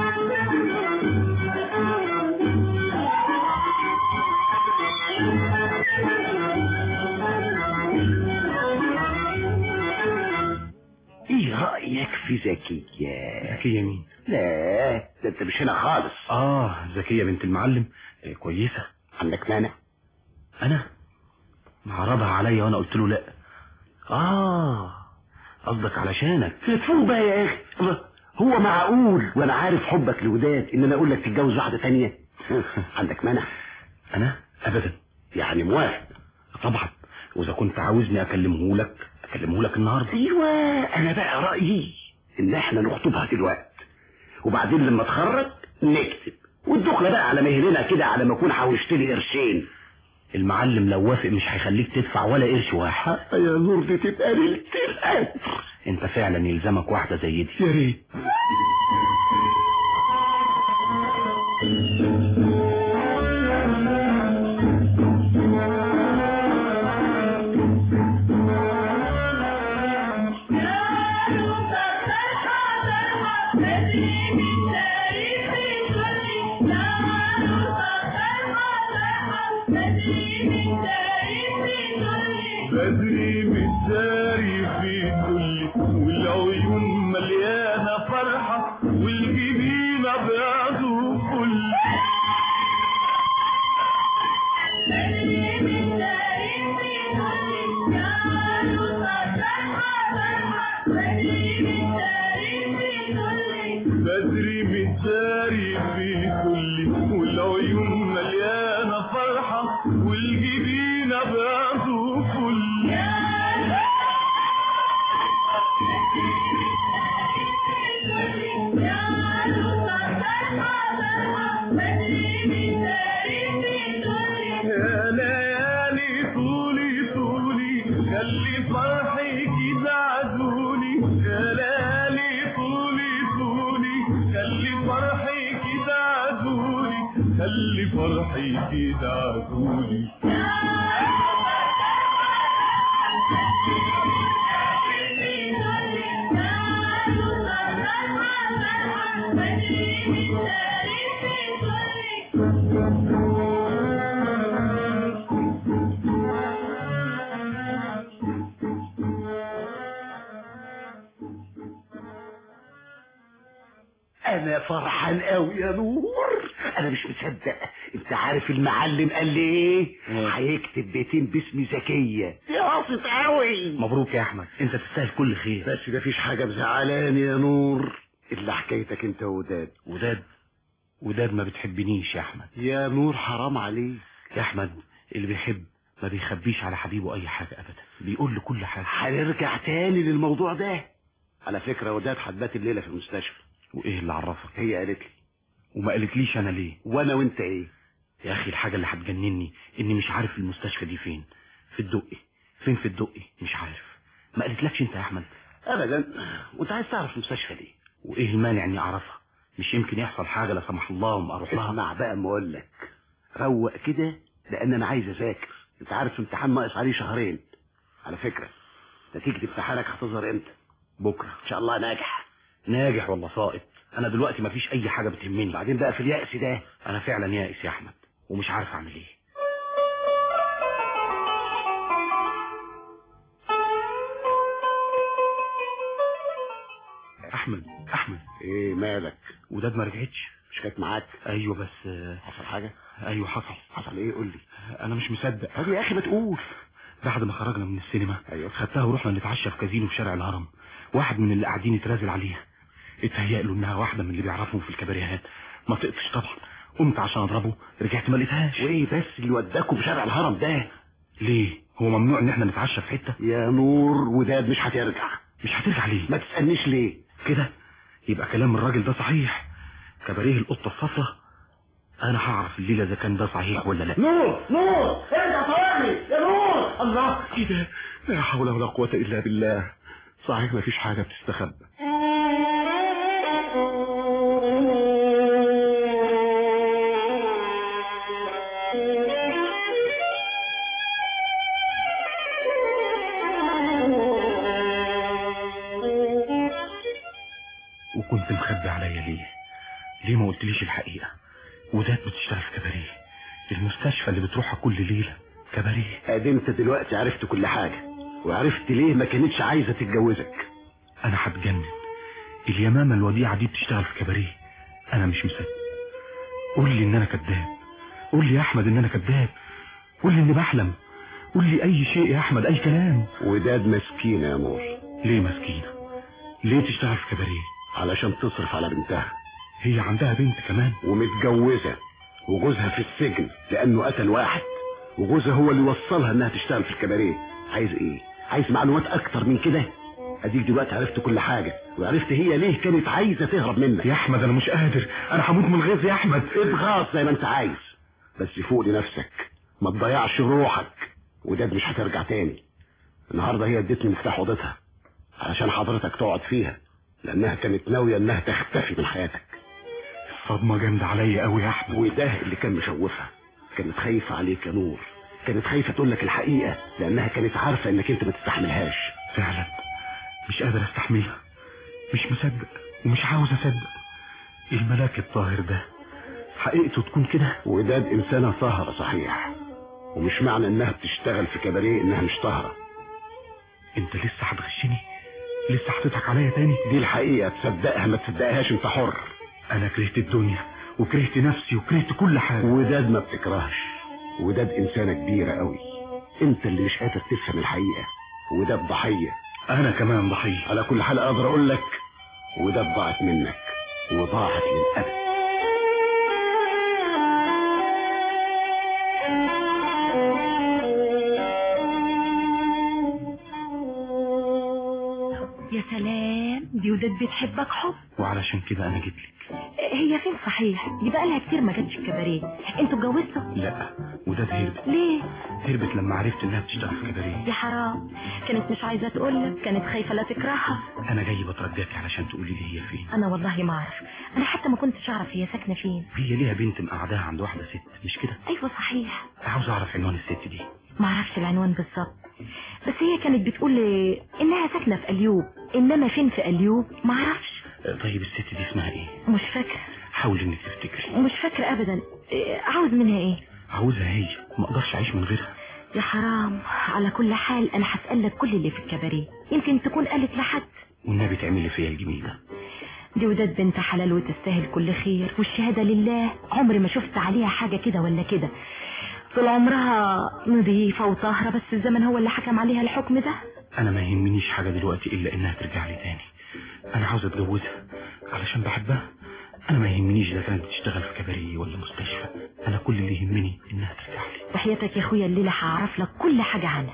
ايه رأيك في زكية زكية مين لا ده انت مش هنا خالص اه زكية بنت المعلم إيه كويسة عندك مانع انا معرضها عليا وانا قلت له لا اه قصدك علشانك تفوق بقى يا اخي الله، هو معقول وانا عارف حبك لوداد ان انا اقول لك تتجوز واحدة تانية عندك مانع انا ابدا يعني موافق طبعا واذا كنت عاوزني اكلمه لك اكلمه لك النهارده ايوه انا بقى رأيي ان احنا نخطبها دلوقتي وبعدين لما تخرج نكتب والدخلة بقى على مهلنا كده على ما اكون حوشت لي قرشين المعلم لو وافق مش هيخليك تدفع ولا قرش واحد يا نور دي تبقى ليلة القدر انت فعلا يلزمك واحده زي دي يا ريت بدري متداري في كل والعيون مليانة فرحة والجبين أبيض وكل بدري متداري في كل والعيون مليانة فرحة والجبين أبيض وكل يا ليالي طولي طولي خلي فرحي كده عزولي يا ليالي طولي طولي خلي فرحي كده عزولي خلي فرحي كده عزولي انا فرحان قوي يا نور انا مش مصدق انت عارف المعلم قال لي ايه إيه؟ هيكتب بيتين باسم زكية دي قاصد قوي مبروك يا احمد انت تستاهل كل خير بس مفيش حاجة مزعلاني يا نور الا حكايتك انت وداد وداد وداد ما بتحبنيش يا احمد يا نور حرام عليك يا احمد اللي بيحب ما بيخبيش على حبيبه اي حاجه ابدا بيقول له كل حاجه هنرجع تاني للموضوع ده على فكرة وداد هتبات الليلة في المستشفى وايه اللي عرفك هي قالت لي وما قالتليش انا ليه وانا وانت ايه يا اخي الحاجه اللي هتجنني اني مش عارف المستشفى دي فين في الدقي فين في الدقي مش عارف ما قالتلكش انت يا احمد ابدا وانت عايز تعرف المستشفى دي وايه المانع اني اعرفها مش يمكن يحصل حاجه لا سمح الله وما اروح لها اسمع بقى ما اقول لك روق كده لان انا عايز اذاكر انت عارف امتحان ناقص عليه شهرين على فكرة نتيجة امتحانك هتظهر امتى بكره ان شاء الله ناجح ناجح ولا ساقط انا دلوقتي مفيش اي حاجه بتهمني بعدين بقى في اليأس ده انا فعلا يائس يا احمد ومش عارف اعمل ايه احمد احمد ايه مالك وداد ما رجعتش مش كانت معاك ايوه بس آه، حصل حاجه ايوه حصل حصل ايه قول لي انا مش مصدق طب يا اخي ما تقول بعد ما خرجنا من السينما أيوة. خدتها ورحنا نتعشى في كازينو في شارع الهرم واحد من اللي قاعدين يترازل عليها اتهيأ له انها واحده من اللي بيعرفهم في الكباريهات ما طقتش طبعا قمت عشان اضربه رجعت ما لقيتهاش وايه بس اللي وداكوا في شارع الهرم ده ليه هو ممنوع ان احنا نتعشى في حته يا نور وداد مش هترجع مش هترجع ليه ما تسالنيش ليه كده يبقى كلام الراجل ده صحيح كباريه القطه الصفراء انا هعرف الليله اذا كان ده صحيح ولا لا نور نور ارجع ثواني يا نور الله ايه ده لا حول ولا قوه الا بالله صحيح ما فيش حاجه بتستخبى وكنت مخبي عليا ليه ليه ما قلتليش الحقيقه وذات بتشتغل في كباريه المستشفى اللي بتروحها كل ليله كباريه ادي انت دلوقتي عرفت كل حاجه وعرفت ليه ما كانتش عايزه تتجوزك انا هتجنن اليمامه الوديعه دي بتشتغل في كباريه انا مش مصدق قول لي ان انا كذاب قول لي يا احمد ان انا كذاب قول لي اني بحلم قول لي اي شيء يا احمد اي كلام وداد مسكينه يا نور ليه مسكينه ليه تشتغل في كباريه علشان تصرف على بنتها هي عندها بنت كمان ومتجوزه وجوزها في السجن لانه قتل واحد وجوزها هو اللي وصلها انها تشتغل في الكباريه عايز ايه عايز معلومات اكتر من كده اديك دلوقتي عرفت كل حاجه وعرفت هي ليه كانت عايزه تهرب منك يا احمد انا مش قادر انا هموت من الغيظ يا احمد اضغط زي ما انت عايز بس فوق لنفسك ما تضيعش روحك وداد مش هترجع تاني النهارده هي ادتني مفتاح اوضتها علشان حضرتك تقعد فيها لانها كانت ناويه انها تختفي من حياتك الصدمه جامده عليا قوي يا احمد وده اللي كان مشوفها كانت خايفه عليك يا نور كانت خايفه تقول لك الحقيقه لانها كانت عارفه انك انت ما تستحملهاش فعلا مش قادر استحملها مش مصدق ومش عاوز اصدق الملاك الطاهر ده حقيقته تكون كده وداد انسانه طاهره صحيح ومش معنى انها بتشتغل في كباريه انها مش طاهره انت لسه هتغشني لسه هتضحك عليا تاني دي الحقيقه تصدقها ما تصدقهاش انت حر انا كرهت الدنيا وكرهت نفسي وكرهت كل حاجه وداد ما بتكرهش وداد انسانه كبيره قوي انت اللي مش قادر تفهم الحقيقه وداد ضحيه انا كمان ضحيه على كل حال اقدر اقول لك وداد ضاعت منك وضاعت للابد يا سلام دي وداد بتحبك حب وعلشان كده انا جيت لك هي فين صحيح دي بقى لها كتير ما جاتش الكباريه انتوا اتجوزتوا لا وداد هربت ليه هربت لما عرفت انها بتشتغل في كباريه يا حرام كانت مش عايزه تقول لك كانت خايفه لا تكرهها انا جاي بترجاكي علشان تقولي لي هي فين انا والله ما اعرف انا حتى ما كنتش اعرف هي ساكنه فين هي ليها بنت مقعداها عند واحده ست مش كده ايوه صحيح عاوز اعرف عنوان الست دي ما اعرفش العنوان بالظبط بس هي كانت بتقول لي انها ساكنه في اليوب انما فين في اليوب ما اعرفش آه، طيب الست دي اسمها ايه مش فاكره حاولي انك تفتكري مش فاكره ابدا إيه، عاوز منها ايه عاوزها هي ما اقدرش اعيش من غيرها يا حرام على كل حال انا هسألك كل اللي في الكباريه يمكن تكون قالت لحد والنبي تعمل لي فيا الجميل ده دي وداد بنت حلال وتستاهل كل خير والشهادة لله عمري ما شفت عليها حاجة كده ولا كده طول عمرها نظيفة وطاهرة بس الزمن هو اللي حكم عليها الحكم ده انا ما يهمنيش حاجه دلوقتي الا انها ترجع لي تاني انا عاوز اتجوزها علشان بحبها انا ما يهمنيش اذا كانت بتشتغل في كباريه ولا مستشفى انا كل اللي يهمني انها ترجع لي وحياتك يا اخويا الليلة هعرف لك كل حاجة عنها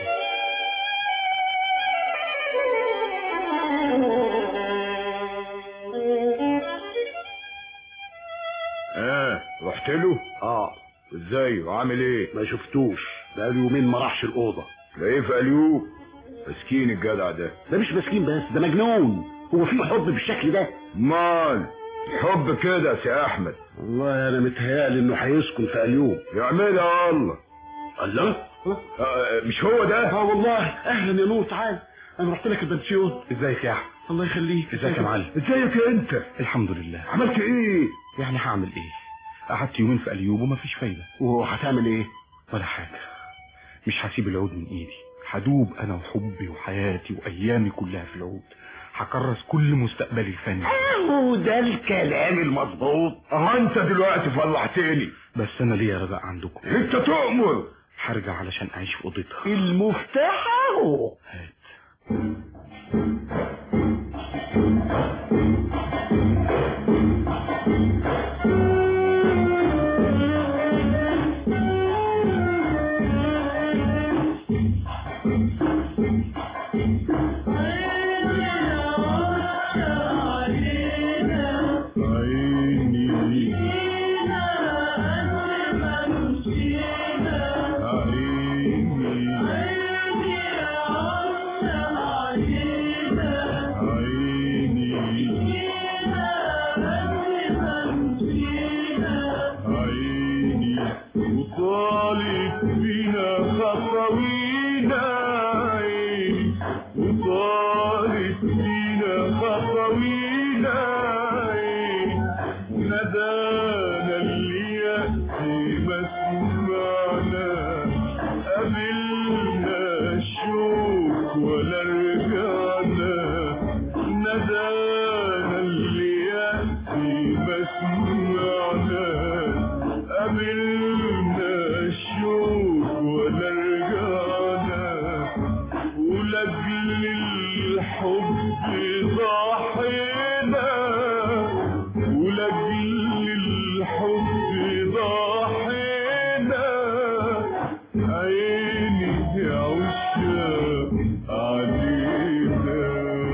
اه رحت له اه ازاي وعامل ايه ما شفتوش بقاله يومين ما راحش الاوضه ده ايه في اليوب مسكين الجدع ده ده مش مسكين بس ده مجنون هو في حب بالشكل ده مال حب كده يا سي احمد والله انا متهيألي انه هيسكن في اليوم يعملها الله الله آه، مش هو ده اه والله اهلا يا نور تعال انا رحت لك البنسيون ازيك يا احمد الله يخليك ازيك يا معلم ازيك انت الحمد لله عملت ايه يعني هعمل ايه قعدت يومين في اليوب ومفيش فايده وهتعمل ايه ولا حاجه مش هسيب العود من ايدي هدوب انا وحبي وحياتي وايامي كلها في العود هكرس كل مستقبلي الفني اهو ده الكلام المظبوط اه انت دلوقتي فلحتني بس انا ليا رجاء عندكم انت تؤمر هرجع علشان اعيش في اوضتها المفتاح اهو هات وطالت بينا خطوينا عيني وطالت بينا خطوينا عيني ندانا اللي يأتي مسمعنا قبلنا الشوق ولا رجعنا ندانا اللي يأتي مسمعنا قبلنا الشوق ولا رجعنا ولأجل الحب ضحينا ولأجل الحب ضحينا عيني يا عشاق علينا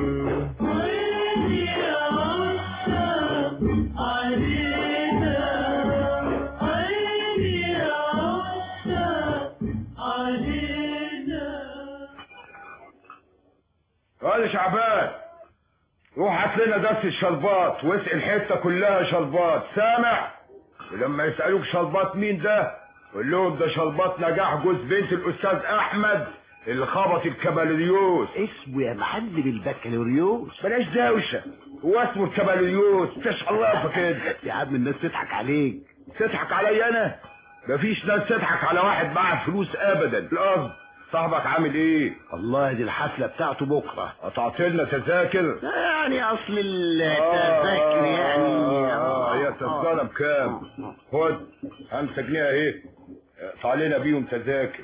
قال شعبان روح هات لنا دس الشربات واسقي الحته كلها شربات سامع ولما يسالوك شربات مين ده قول لهم ده شربات نجاح جوز بنت الاستاذ احمد اللي خبط الكبالريوس اسمه يا معلم البكالوريوس بلاش دوشه هو اسمه الكبالريوس تشعرفه كده يا عم الناس تضحك عليك تضحك عليا انا مفيش ناس تضحك على واحد معاه فلوس ابدا القصد صاحبك عامل ايه والله دي الحفلة بتاعته بكرة قطعت لنا تذاكر يعني اصل التذاكر يعني اه هي تذكرة بكام خد خمسة جنيه اهي اقطع لنا بيهم تذاكر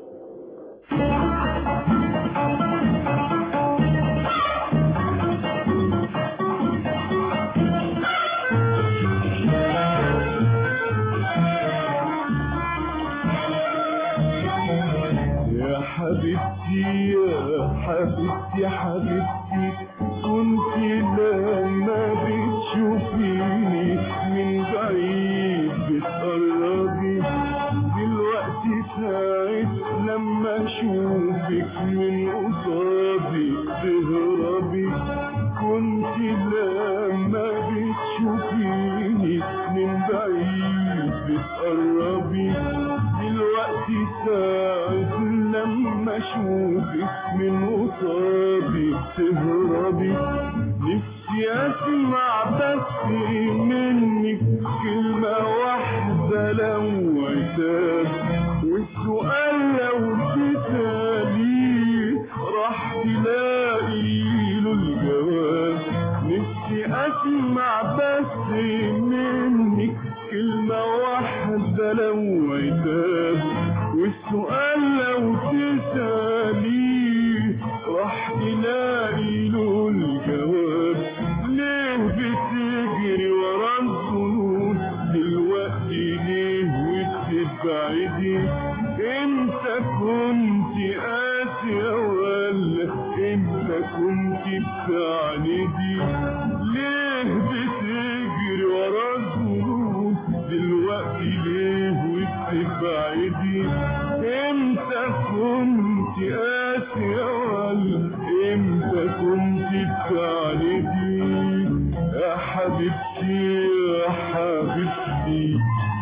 يا حبيبتي يا حبيبتي حبيبتي كنت لما بتشوفيني من بعيد بتقربي دلوقتي ساعة لما اشوفك من قصادي تهربي كنت لما بتشوفيني من بعيد بتقربي دلوقتي ساعة لما اشوفك من قصادي تهربي نفسي اسمع بس منك كلمة واحدة لو عتاب والسؤال لو تساليه راح تلاقي له الجواب نفسي اسمع بس منك كلمة واحدة لو عتاب والسؤال لو تساليه راح تلاقي له الجواب ليه بتجري ورا الظنون دلوقتي ليه وتبعدي انت كنت قاسية ولا انت كنت بتعندي ليه بتجري ورا الظنون دلوقتي ليه وتبعدي انت كنت قاسية ولا انت كنت بتعندي يا حبيبتي يا حبيبتي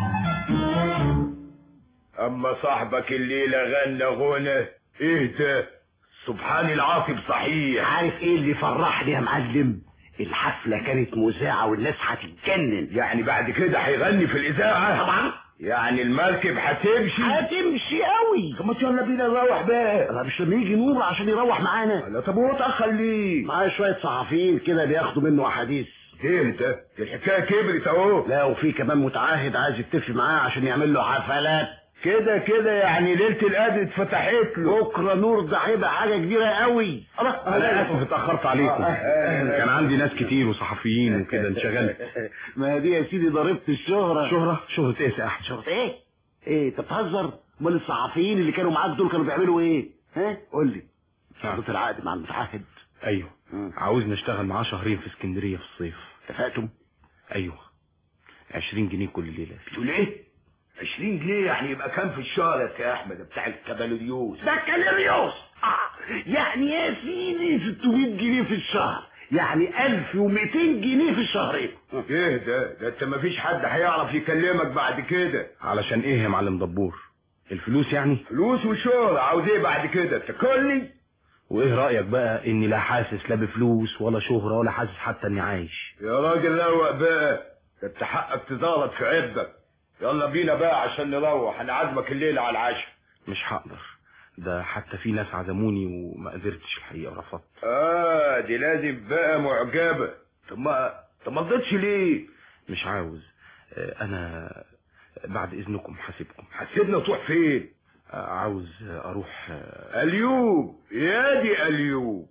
اما صاحبك الليلة غنى غنى ايه ده سبحان العاصب صحيح عارف ايه اللي فرحني يا معلم الحفلة كانت مذاعة والناس هتتجنن يعني بعد كده هيغني في الاذاعة طبعا يعني المركب هتمشي هتمشي قوي طب ما يلا بينا نروح بقى انا مش لما يجي نور عشان يروح معانا لا طب هو اتاخر ليه معاه شويه صحفيين كده بياخدوا منه احاديث ايه ده دي الحكايه كبرت اهو لا وفي كمان متعهد عايز يتفق معاه عشان يعمل له حفلات كده كده يعني ليله القدر اتفتحت له بكره نور ده هيبقى حاجه كبيره قوي انا اسف اتاخرت عليكم كان عندي ناس كتير وصحفيين وكده انشغلت ما دي يا سيدي ضريبه الشهره شهرة شهرة ايه يا احمد شهره ايه ايه انت بتهزر امال الصحفيين اللي كانوا معاك دول كانوا بيعملوا ايه ها قول لي نعم. خدت العقد مع المتعهد ايوه مم. عاوزني اشتغل معاه شهرين في اسكندرية في الصيف اتفقتم ايوه 20 جنيه كل ليلة بتقول ايه 20 جنيه يعني يبقى كام في الشهر يا احمد بتاع الكبالوريوس ده كالوريوس آه. يعني يا سيدي 600 جنيه في الشهر يعني 1200 جنيه في الشهرين ايه ده ده انت مفيش حد هيعرف يكلمك بعد كده علشان ايه يا معلم دبور الفلوس يعني فلوس وشهرة عاوز ايه بعد كده تاكلني وايه رأيك بقى اني لا حاسس لا بفلوس ولا شهرة ولا حاسس حتى اني عايش يا راجل روق بقى ده انت حقك تزغرط في عبك يلا بينا بقى عشان نروح انا عازمك الليله على العشاء مش هقدر ده حتى في ناس عزموني وما قدرتش الحقيقة ورفضت اه دي لازم بقى معجبه طب ما طب ما رضيتش ليه مش عاوز آه، انا بعد اذنكم حاسبكم حسيبنا تروح فين آه، عاوز اروح آه، اليوب يا دي اليوب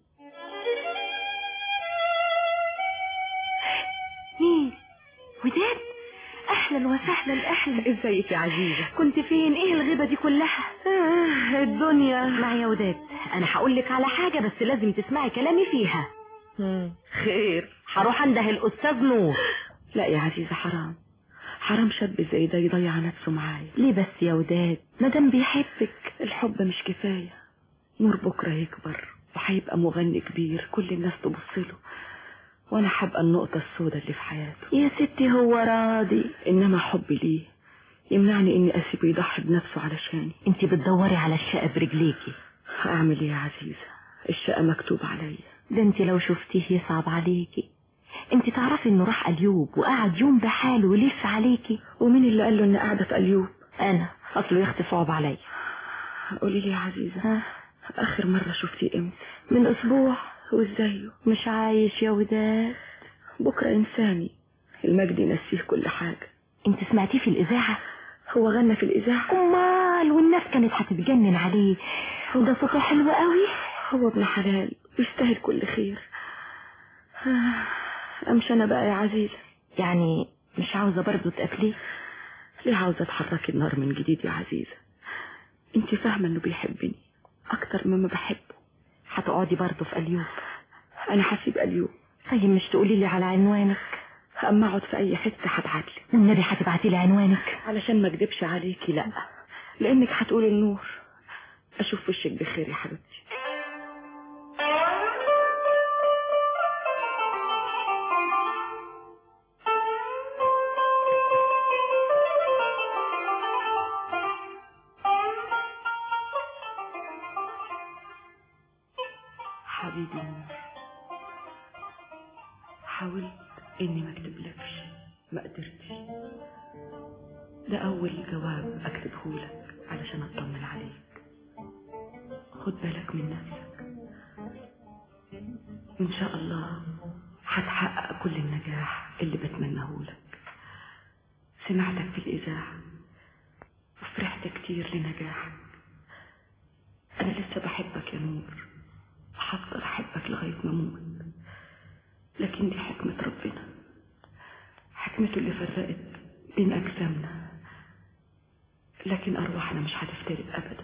مين وداد اهلا وسهلا اهلا ازيك يا عزيزة كنت فين ايه الغيبة دي كلها آه الدنيا اسمعي يا وداد انا هقول لك على حاجة بس لازم تسمعي كلامي فيها خير هروح انده الاستاذ نور لا يا عزيزة حرام حرام شاب زي ده يضيع نفسه معايا ليه بس يا وداد مادام بيحبك الحب مش كفاية نور بكرة يكبر وهيبقى مغني كبير كل الناس تبص له وانا هبقى النقطة السوداء اللي في حياته يا ستي هو راضي انما حبي ليه يمنعني اني اسيبه يضحي بنفسه علشاني انت بتدوري على الشقة برجليكي اعمل ايه يا عزيزة الشقة مكتوب عليا ده انت لو شفتيه يصعب عليكي انت تعرفي انه راح اليوب وقعد يوم بحاله ويلف عليكي ومين اللي قال له ان قاعدة في اليوب انا اصله يخطي صعب عليا قولي لي يا عزيزة ها اخر مرة شفتيه امتى من اسبوع وازاي مش عايش يا وداد بكرة انساني المجد ينسيه كل حاجة انت سمعتيه في الاذاعة هو غنى في الاذاعة امال والناس كانت هتتجنن عليه وده صوته حلو قوي هو ابن حلال ويستاهل كل خير آه، امشي انا بقى يا عزيزة يعني مش عاوزة برضه تقابليه ليه عاوزة تحركي النار من جديد يا عزيزة انت فاهمة انه بيحبني اكتر مما بحبه هتقعدي برضه في اليوب انا هسيب اليوم طيب مش تقولي لي على عنوانك اما اقعد في اي حتة هبعتلك والنبي هتبعتي لي عنوانك علشان ما اكدبش عليكي لا لانك هتقولي النور اشوف وشك بخير يا حبيبتي حبيبي نور حاولت اني ما اكتبلكش ما قدرتش ده اول جواب اكتبه لك علشان اطمن عليك خد بالك من نفسك وان شاء الله هتحقق كل النجاح اللي بتمناه لك سمعتك في الاذاعه وفرحت كتير لنجاحك انا لسه بحبك يا نور وهفضل احبك لغايه ما اموت لكن دي حكمه ربنا حكمته اللي فرقت بين اجسامنا لكن ارواحنا مش هتفترق ابدا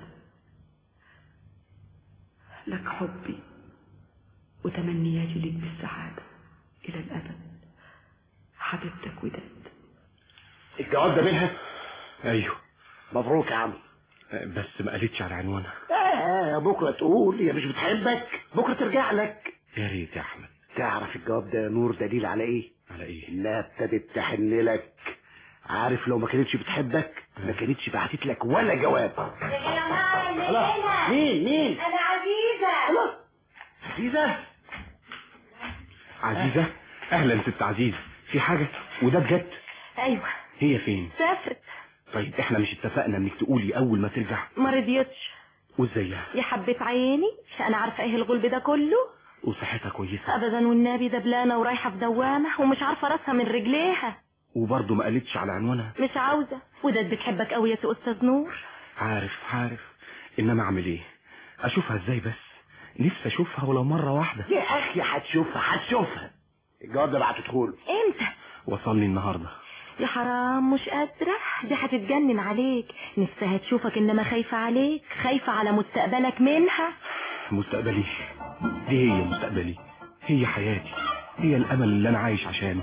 لك حبي وتمنياتي ليك بالسعاده الى الابد حبيبتك وداد الجواب ده منها ايوه مبروك يا عم آه، بس ما قالتش على عنوانها آه بكرة تقول هي مش بتحبك بكرة ترجع لك يا ريت يا احمد تعرف الجواب ده يا نور دليل على ايه على ايه انها ابتدت تحن لك عارف لو ما كانتش بتحبك ما كانتش بعتت لك ولا جواب خلاص مين مين انا عزيزة خلاص عزيزة عزيزة اهلا ست عزيز في حاجة وده بجد ايوه هي فين سافرت طيب احنا مش اتفقنا انك تقولي اول ما ترجع ما رضيتش وازاي يعني؟ يا حبة عيني انا عارفة ايه الغلب ده كله وصحتها كويسه ابدا والنبي دبلانة ورايحة في دوامة ومش عارفة راسها من رجليها وبرضه ما قالتش على عنوانها مش عاوزة وده بتحبك قوي يا سي استاذ نور عارف عارف انما اعمل ايه اشوفها ازاي بس نفسي اشوفها ولو مره واحده يا اخي هتشوفها هتشوفها الجواب ده بعتته له امتى وصلني النهارده يا حرام مش قادرة دي هتتجنن عليك نفسها تشوفك انما خايفة عليك خايفة على مستقبلك منها مستقبلي دي هي مستقبلي هي حياتي هي الامل اللي انا عايش عشانه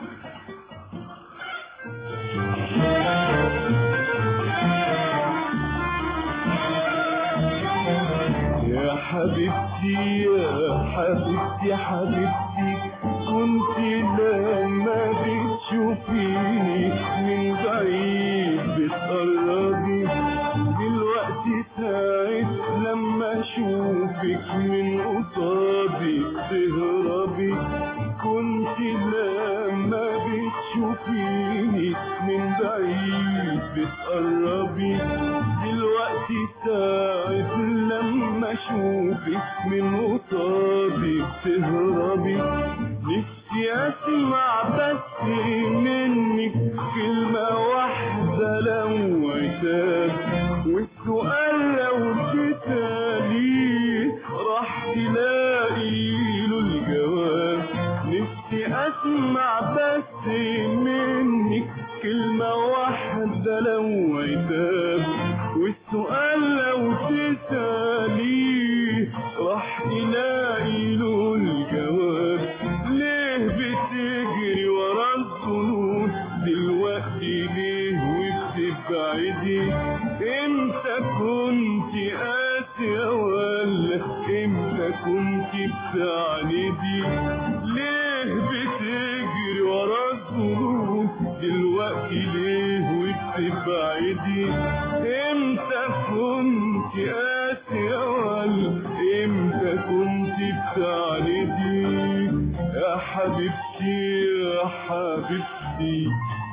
يا حبيبتي يا حبيبتي يا حبيبتي كنت لما بتشوفيني من بعيد بتقربي دلوقتي ساعة لما اشوفك من قصادي تهربي كنت لما بتشوفيني من بعيد بتقربي دلوقتي ساعة لما اشوفك من قصادي تهربي نفسي اسمع بس منك كلمة واحدة لو عتاب والسؤال لو تساليه راح تلاقي له الجواب نفسي اسمع بس منك كلمة واحدة لو عتاب والسؤال لو تساليه راح تلاقي له الجواب ليه بتجري ورا الظنون دلوقتي ليه وبتبعدي امتى كنت قاسية ولا امتى كنت بتعندي ليه بتجري ورا الظنون دلوقتي ليه وبتبعدي امتى كنت قاسية ولا امتى كنت بتعندي يا حبيبتي يا حبيبتي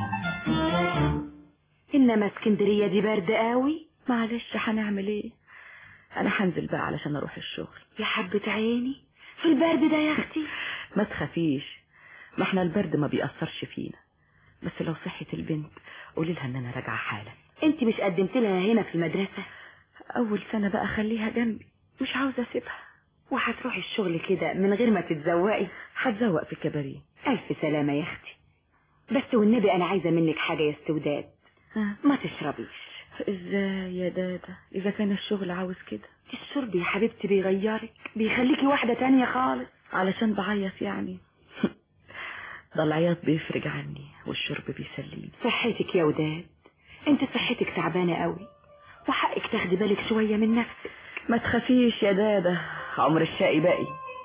انما اسكندرية دي برد قوي معلش هنعمل ايه انا هنزل بقى علشان اروح الشغل يا حبة عيني في البرد ده يا اختي ما تخافيش ما احنا البرد ما بيأثرش فينا بس لو صحت البنت قولي لها ان انا راجعه حالا انت مش قدمت لها هنا في المدرسة اول سنه بقى خليها جنبي مش عاوزه اسيبها وهتروحي الشغل كده من غير ما تتزوقي هتزوق في الكباريه الف سلامة يا اختي بس والنبي انا عايزة منك حاجة يا استوداد ها ما تشربيش ازاي يا دادا اذا كان الشغل عاوز كده الشرب يا حبيبتي بيغيرك بيخليكي واحدة تانية خالص علشان بعيط يعني ده العياط بيفرج عني والشرب بيسليني صحتك يا وداد انت صحتك تعبانة قوي وحقك تاخدي بالك شوية من نفسك ما تخافيش يا دادا عمر الشقي باقي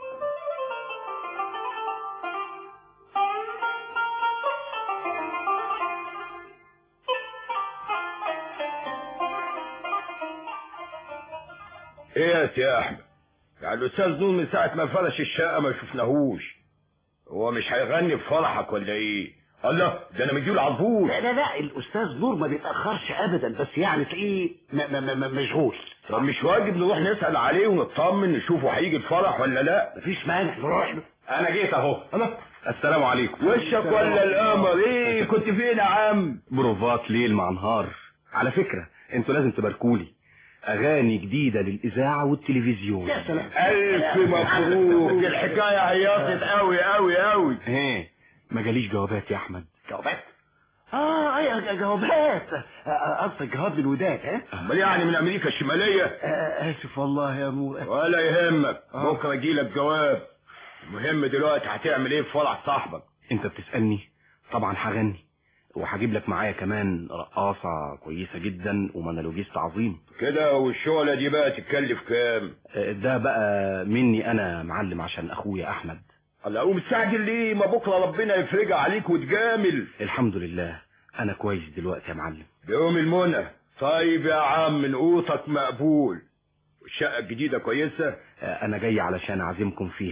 ايه يا سي احمد يعني الاستاذ نور من ساعه ما فرش الشقه ما شفناهوش هو مش هيغني في فرحك ولا ايه الله ده انا مديله عصفور لا لا لا الاستاذ نور ما بيتاخرش ابدا بس يعني تلاقيه م- م- م- مشغول طب مش واجب نروح نسال عليه ونطمن نشوفه هيجي الفرح ولا لا مفيش مانع نروح له انا جيت اهو الله السلام عليكم وشك ولا القمر ايه كنت فين يا عم بروفات ليل مع نهار على فكرة انتوا لازم تباركولي اغاني جديدة للاذاعة والتلفزيون يا سلام الف مبروك دي الحكايه عياطت قوي قوي قوي ايه ما جاليش جوابات يا احمد جوابات اه ايوه جوابات آه، قصدك جواب الوداد ها امال يعني من امريكا الشماليه آه، اسف والله يا نور ولا يهمك آه. بكره يجيلك جواب المهم دلوقتي هتعمل ايه في فرح صاحبك انت بتسألني طبعا هغني وهجيب لك معايا كمان رقاصة كويسة جدا ومونولوجيست عظيم كده والشغله دي بقى تتكلف كام آه، ده بقى مني انا معلم عشان اخويا احمد الله ومستعجل ليه ما بكره ربنا يفرجها عليك وتجامل الحمد لله انا كويس دلوقتي يا معلم بيوم المنى طيب يا عم نقوطك مقبول والشقه الجديده كويسه آه، انا جاي علشان اعزمكم فيها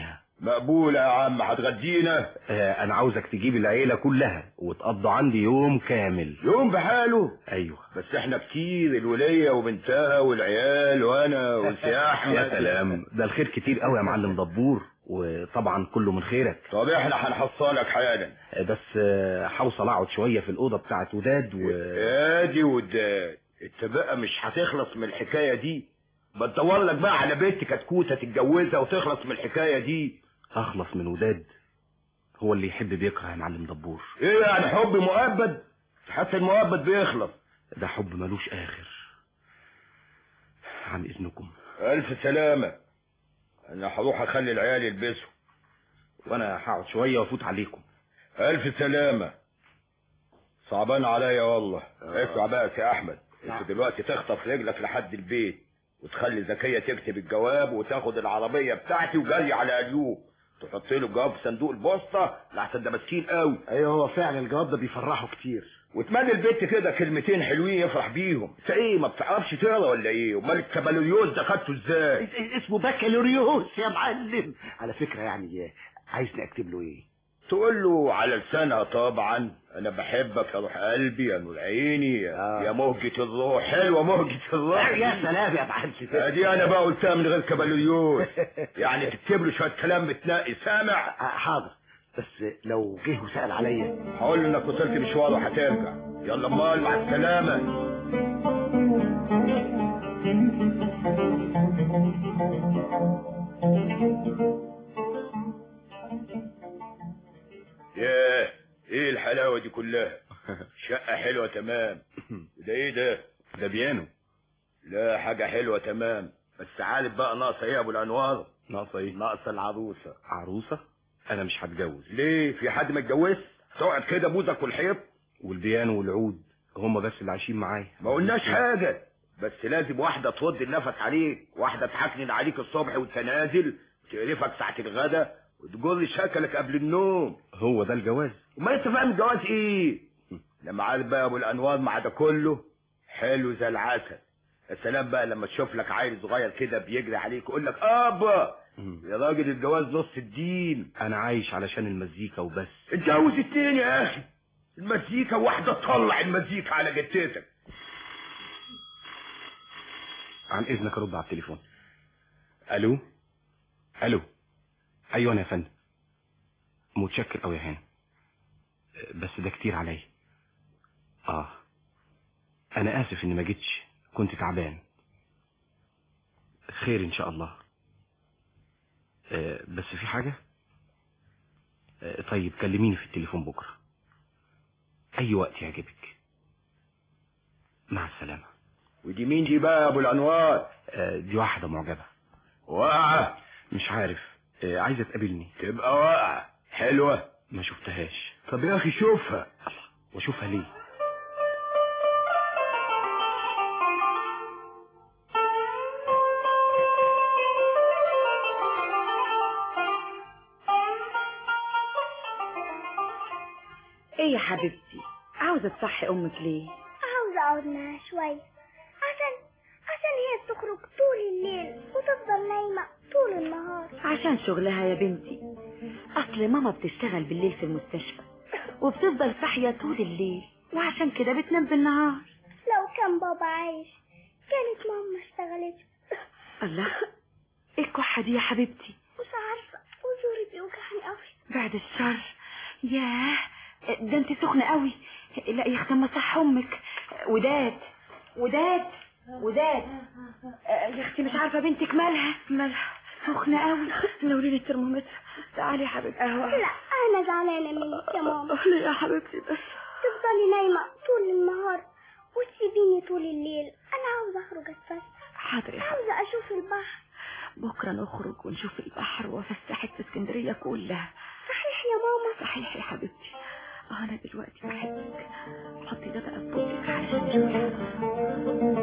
مقبولة يا عم هتغدينا آه انا عاوزك تجيب العيلة كلها وتقضوا عندي يوم كامل يوم بحاله ايوه بس احنا كتير الولية وبنتها والعيال وانا وسي احمد يا سلام ده الخير كتير قوي يا معلم دبور وطبعا كله من خيرك طب احنا هنحصلك حالا آه، بس آه، حوصل اقعد شوية في الأوضة بتاعت وداد و ادي وداد انت بقى مش هتخلص من الحكاية دي بدور لك بقى على بنت كتكوتة تتجوزها وتخلص من الحكاية دي اخلص من وداد هو اللي يحب بيكره يا معلم دبور ايه يعني حب مؤبد حتى المؤبد بيخلص ده حب ملوش اخر عن اذنكم الف سلامة انا هروح اخلي العيال يلبسوا وانا هقعد شوية وافوت عليكم الف سلامة صعبان عليا والله اسمع بقى يا سي احمد انت دلوقتي تخطف رجلك لحد البيت وتخلي زكية تكتب الجواب وتاخد العربية بتاعتي وجري على ايوب تحط له الجواب في صندوق البوسطة لحسن ده مسكين قوي ايوه هو فعلا الجواب ده بيفرحه كتير وتملي البيت كده كلمتين حلوين يفرح بيهم انت ايه ما بتعرفش تقرا ولا ايه امال الكبالوريوس ده خدته ازاي اسمه بكالوريوس يا معلم على فكرة يعني عايزني اكتب له ايه تقول له على لسانها طبعا انا بحبك يا روح قلبي يا نور عيني يا, آه. يا مهجة الروح حلوة مهجة الروح يا سلام يا معلم ادي انا بقى قلتها من غير كبالوريوس يعني تكتب له شويه كلام متنقي سامع آه، حاضر بس لو جه وسأل عليا هقول له انك وصلت مشوار وهترجع يلا امال مع السلامه ياه ايه الحلاوه دي كلها شقه حلوه تمام ده ايه ده ده بيانو لا حاجه حلوه تمام بس عارف بقى ناقصه ايه يا ابو الانوار ناقصة ايه ناقصه العروسه عروسة انا مش هتجوز ليه في حد ما اتجوزش تقعد كده بوزك والحيط والبيانو والعود هم بس اللي عايشين معايا ما قلناش حاجه بس لازم واحده ترد النفس عليك واحده تحكنن عليك الصبح وانت نازل وتقرفك ساعه الغدا وتجر شكلك قبل النوم هو ده الجواز وما انت فاهم الجواز ايه لما عارف بقى ابو الانوار مع ده كله حلو زي العسل يا سلام بقى لما تشوف لك عيل صغير كده بيجري عليك يقول لك ابا يا راجل الجواز نص الدين انا عايش علشان المزيكا وبس اتجوز التاني يا اخي المزيكا واحده تطلع المزيكا على جتتك عن اذنك ارد على التليفون الو الو ايوه انا يا فندم متشكر قوي يا هاني بس ده كتير عليا اه انا اسف اني ما جيتش كنت تعبان خير ان شاء الله آه بس في حاجة آه طيب كلميني في التليفون بكرة اي وقت يعجبك مع السلامة ودي مين دي بقى يا ابو الانوار آه دي واحدة معجبة واقعه مش عارف آه عايزة تقابلني تبقى واقعه حلوه ما شفتهاش طب يا اخي شوفها واشوفها ليه ايه يا حبيبتي عاوزة تصحي امك ليه عاوزة اقعد معاها شوية عشان عشان هي بتخرج طول الليل وتفضل نايمة طول النهار عشان شغلها يا بنتي اصل ماما بتشتغل بالليل في المستشفى وبتفضل صاحية طول الليل وعشان كده بتنام بالنهار لو كان بابا عايش كانت ماما ما اشتغلتش الله ايه الكحة دي يا حبيبتي مش عارفة وزوري بيوجعني قوي بعد الشر ياه ده انت سخنة قوي لا يا اختي ما صح امك وداد وداد وداد آه، يا اختي مش عارفة بنتك مالها مالها سخنة قوي نوري لي الترمومتر تعالي يا حبيبتي قهوة لا انا زعلانة منك يا ماما ليه يا حبيبتي بس تفضلي نايمة طول النهار وتسيبيني طول الليل انا عاوزة اخرج اتفسح حاضر يا حبيبتي عاوزة اشوف البحر بكرة نخرج ونشوف البحر وافسحك في اسكندرية كلها صحيح يا ماما صحيح يا حبيبتي آه، انا دلوقتي بحبك حطي ده بقى في بوقك علشان نشوف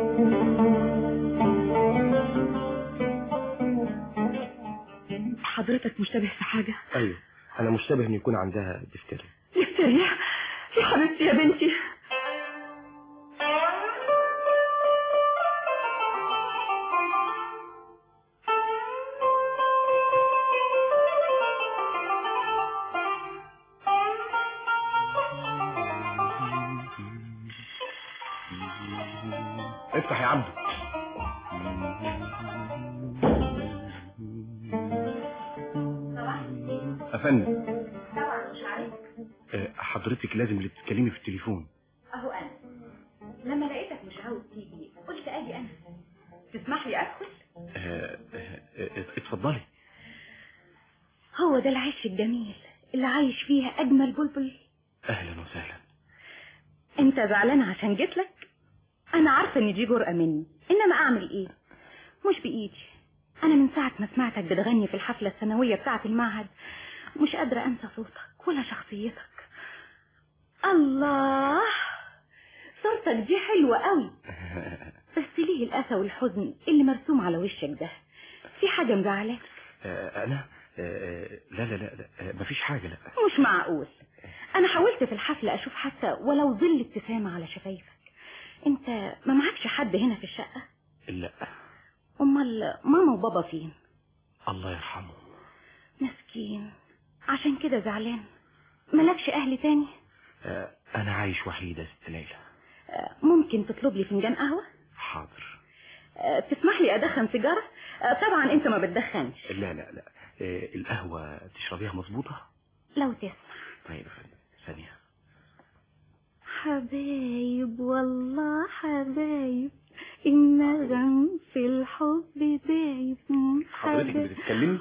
حضرتك مشتبه في حاجة ايوه انا مشتبه ان يكون عندها دفتري دفتريا يا حبيبتي يا بنتي افتح يا عبده افندم طبعا مش عارف آه، حضرتك لازم اللي بتتكلمي في التليفون اهو انا لما لقيتك مش عاوز تيجي قلت اجي انا تسمح لي ادخل آه، آه، آه، اتفضلي هو ده العيش الجميل اللي عايش فيها اجمل بلبل اهلا وسهلا انت زعلان عشان جيت لك انا عارفه ان دي جرأة مني انما اعمل ايه مش بايدي انا من ساعه ما سمعتك بتغني في الحفله السنويه بتاعه المعهد مش قادره انسى صوتك ولا شخصيتك الله صورتك دي حلوه قوي بس ليه الاسى والحزن اللي مرسوم على وشك ده في حاجه مزعلاك آه، انا آه، لا لا لا, لا آه، مفيش حاجه لا مش معقول انا حاولت في الحفله اشوف حتى ولو ظل ابتسامه على شفايفك انت ما معكش حد هنا في الشقه لا امال ماما وبابا فين الله يرحمه مسكين عشان كده زعلان مالكش اهل تاني آه، انا عايش وحيد يا ست ليلى آه، ممكن تطلب لي فنجان قهوه حاضر آه، تسمح لي ادخن سيجاره آه، طبعا انت ما بتدخنش لا لا لا آه، القهوه تشربيها مظبوطه لو تسمح طيب يا فندم ثانيه حبايب والله حبايب النغم في الحب دايب حضرتك بتتكلمي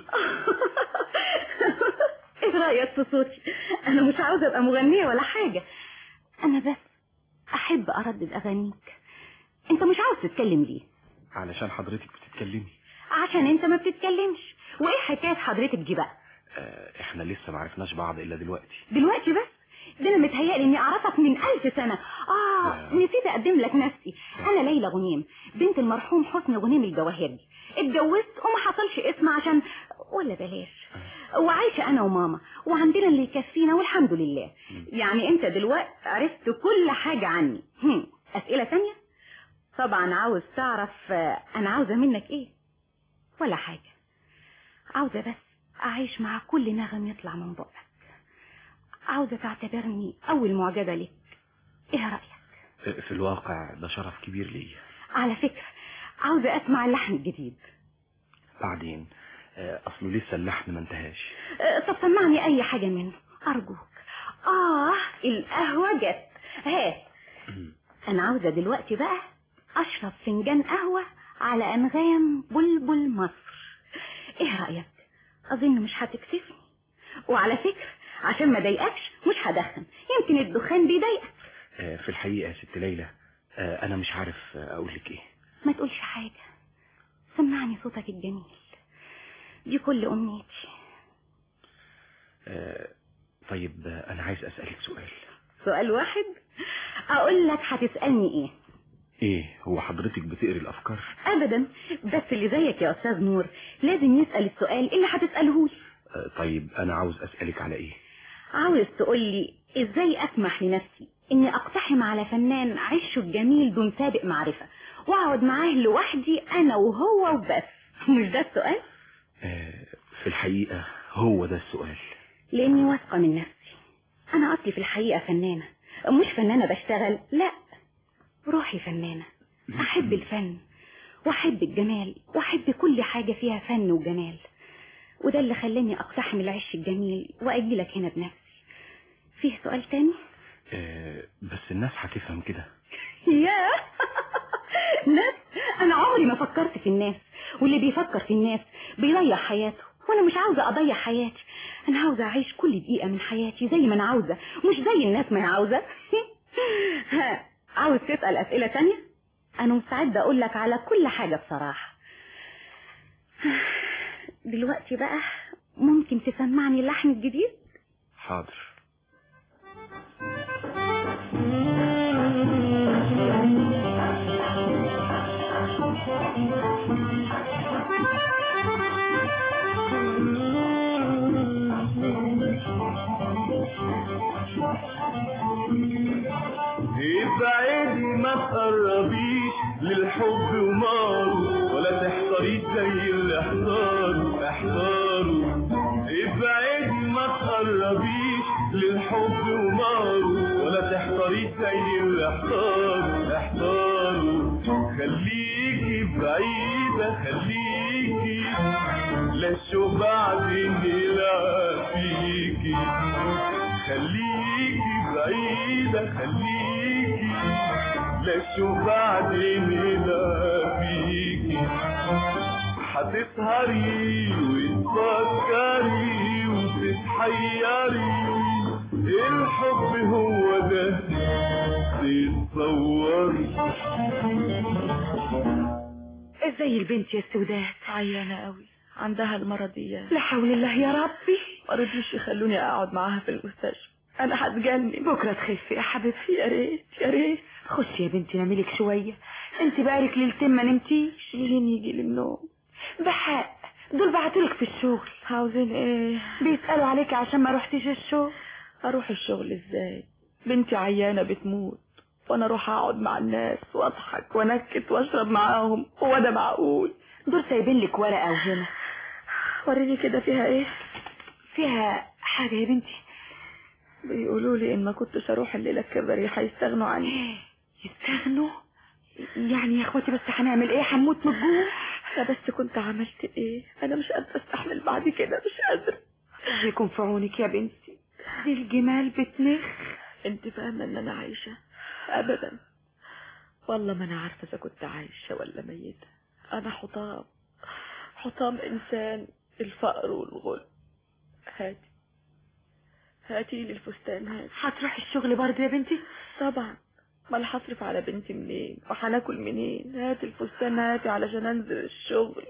ايه رايك في صوتي انا مش عاوزه ابقى مغنيه ولا حاجه انا بس احب اردد اغانيك انت مش عاوز تتكلم ليه علشان حضرتك بتتكلمي عشان انت ما بتتكلمش وايه حكايه حضرتك دي بقى آه، احنا لسه ما عرفناش بعض الا دلوقتي دلوقتي بس ده انا متهيألي اني اعرفك من الف سنة اه لا. نسيت اقدم لك نفسي انا ليلى غنيم بنت المرحوم حسني غنيم الجواهري اتجوزت وما حصلش اسم عشان ولا بلاش وعايشة انا وماما وعندنا اللي يكفينا والحمد لله يعني انت دلوقتي عرفت كل حاجة عني هم. اسئلة تانية طبعا عاوز تعرف آه، انا عاوزة منك ايه ولا حاجة عاوزة بس اعيش مع كل نغم يطلع من بقك عاوزة تعتبرني أول معجبة لك إيه رأيك؟ آه، في الواقع ده شرف كبير ليا على فكرة عاوزة أسمع اللحن الجديد بعدين آه، اصله لسه اللحن ما انتهاش أه، طب سمعني أي حاجة منه أرجوك آه القهوة جت هات أنا عاوزة دلوقتي بقى أشرب فنجان قهوة على أنغام بلبل مصر إيه رأيك؟ أظن مش هتكسفني وعلى فكرة عشان ما ضايقكش مش هدخن يمكن الدخان بيضايقك آه، في الحقيقه يا ست ليلى آه، انا مش عارف آه، اقول لك ايه ما تقولش حاجة سمعني صوتك الجميل دي كل أمنيتي آه، طيب آه، انا عايز اسالك سؤال سؤال واحد أقول لك هتسألني إيه ايه هو حضرتك بتقري الافكار أبدا بس اللي زيك يا أستاذ نور لازم يسأل السؤال اللي هتسأله لي آه، طيب انا عاوز اسالك على ايه عاوز تقول لي إزاي أسمح لنفسي إني أقتحم على فنان عشه الجميل دون سابق معرفة وأقعد معاه لوحدي أنا وهو وبس مش ده السؤال؟ آه، في الحقيقه هو ده السؤال لاني واثقه من نفسي انا اصلي في الحقيقه فنانه مش فنانه بشتغل لا روحي فنانه احب الفن واحب الجمال واحب كل حاجه فيها فن وجمال وده اللي خلاني اقتحم العش الجميل واجي لك هنا بنفسي فيه سؤال تاني آه، بس الناس هتفهم كده يا ناس انا عمري ما فكرت في الناس واللي بيفكر في الناس بيضيع حياته وانا مش عاوزه اضيع حياتي انا عاوزه اعيش كل دقيقه من حياتي زي ما انا عاوزه مش زي الناس ما هي عاوزه ها، عاوز تسال اسئله تانية انا مستعده اقول لك على كل حاجه بصراحه دلوقتي بقى ممكن تسمعني اللحن الجديد حاضر ابعدي ما تقربيش للحب وماره ولا تحتريش زي اللي احتاروا احتاروا ابعدي ما تقربيش للحب وماره ولا تحتريش زي اللي احتاروا احتاروا خليكي بعيدة خليكي لا الشوق بعدين يلعب فيكي خليكي بعيدة خليكي لا الشوق بعدين يلعب فيكي هتسهري وتفكري وتتحيري الحب هو ده تتصوري ازاي البنت يا السودات عيانة قوي عندها المرضية لا حول الله يا ربي ما رضيوش يخلوني اقعد معاها في المستشفى انا هتجنن بكرة تخفي يا حبيبتي يا ريت يا ريت خشي يا بنتي ناملك شوية انت بقالك ليلتين ما نمتيش مين يجي لي النوم بحق دول بعتولك في الشغل عاوزين ايه بيسألوا عليك عشان ما روحتيش الشغل اروح الشغل ازاي بنتي عيانة بتموت وانا اروح اقعد مع الناس واضحك وانكت واشرب معاهم هو ده معقول دول سايبين لك ورقة وهنا وريني كده فيها ايه فيها حاجة يا بنتي بيقولوا لي ان ما كنتش اروح الليله الكبري هيستغنوا عني يستغنوا يعني يا اخواتي بس هنعمل ايه هنموت من الجوع انا بس كنت عملت ايه انا مش قادره استحمل بعد كده مش قادره الله يكون في عونك يا بنتي دي الجمال بتنخ انت فاهمه ان انا عايشه ابدا والله ما انا عارفه اذا كنت عايشه ولا ميته انا حطام حطام انسان الفقر والغل هاتي هاتي لي الفستان هاتي هتروحي الشغل برضه يا بنتي طبعا امال هصرف على بنتي منين وهناكل منين هاتي الفستان هاتي علشان انزل الشغل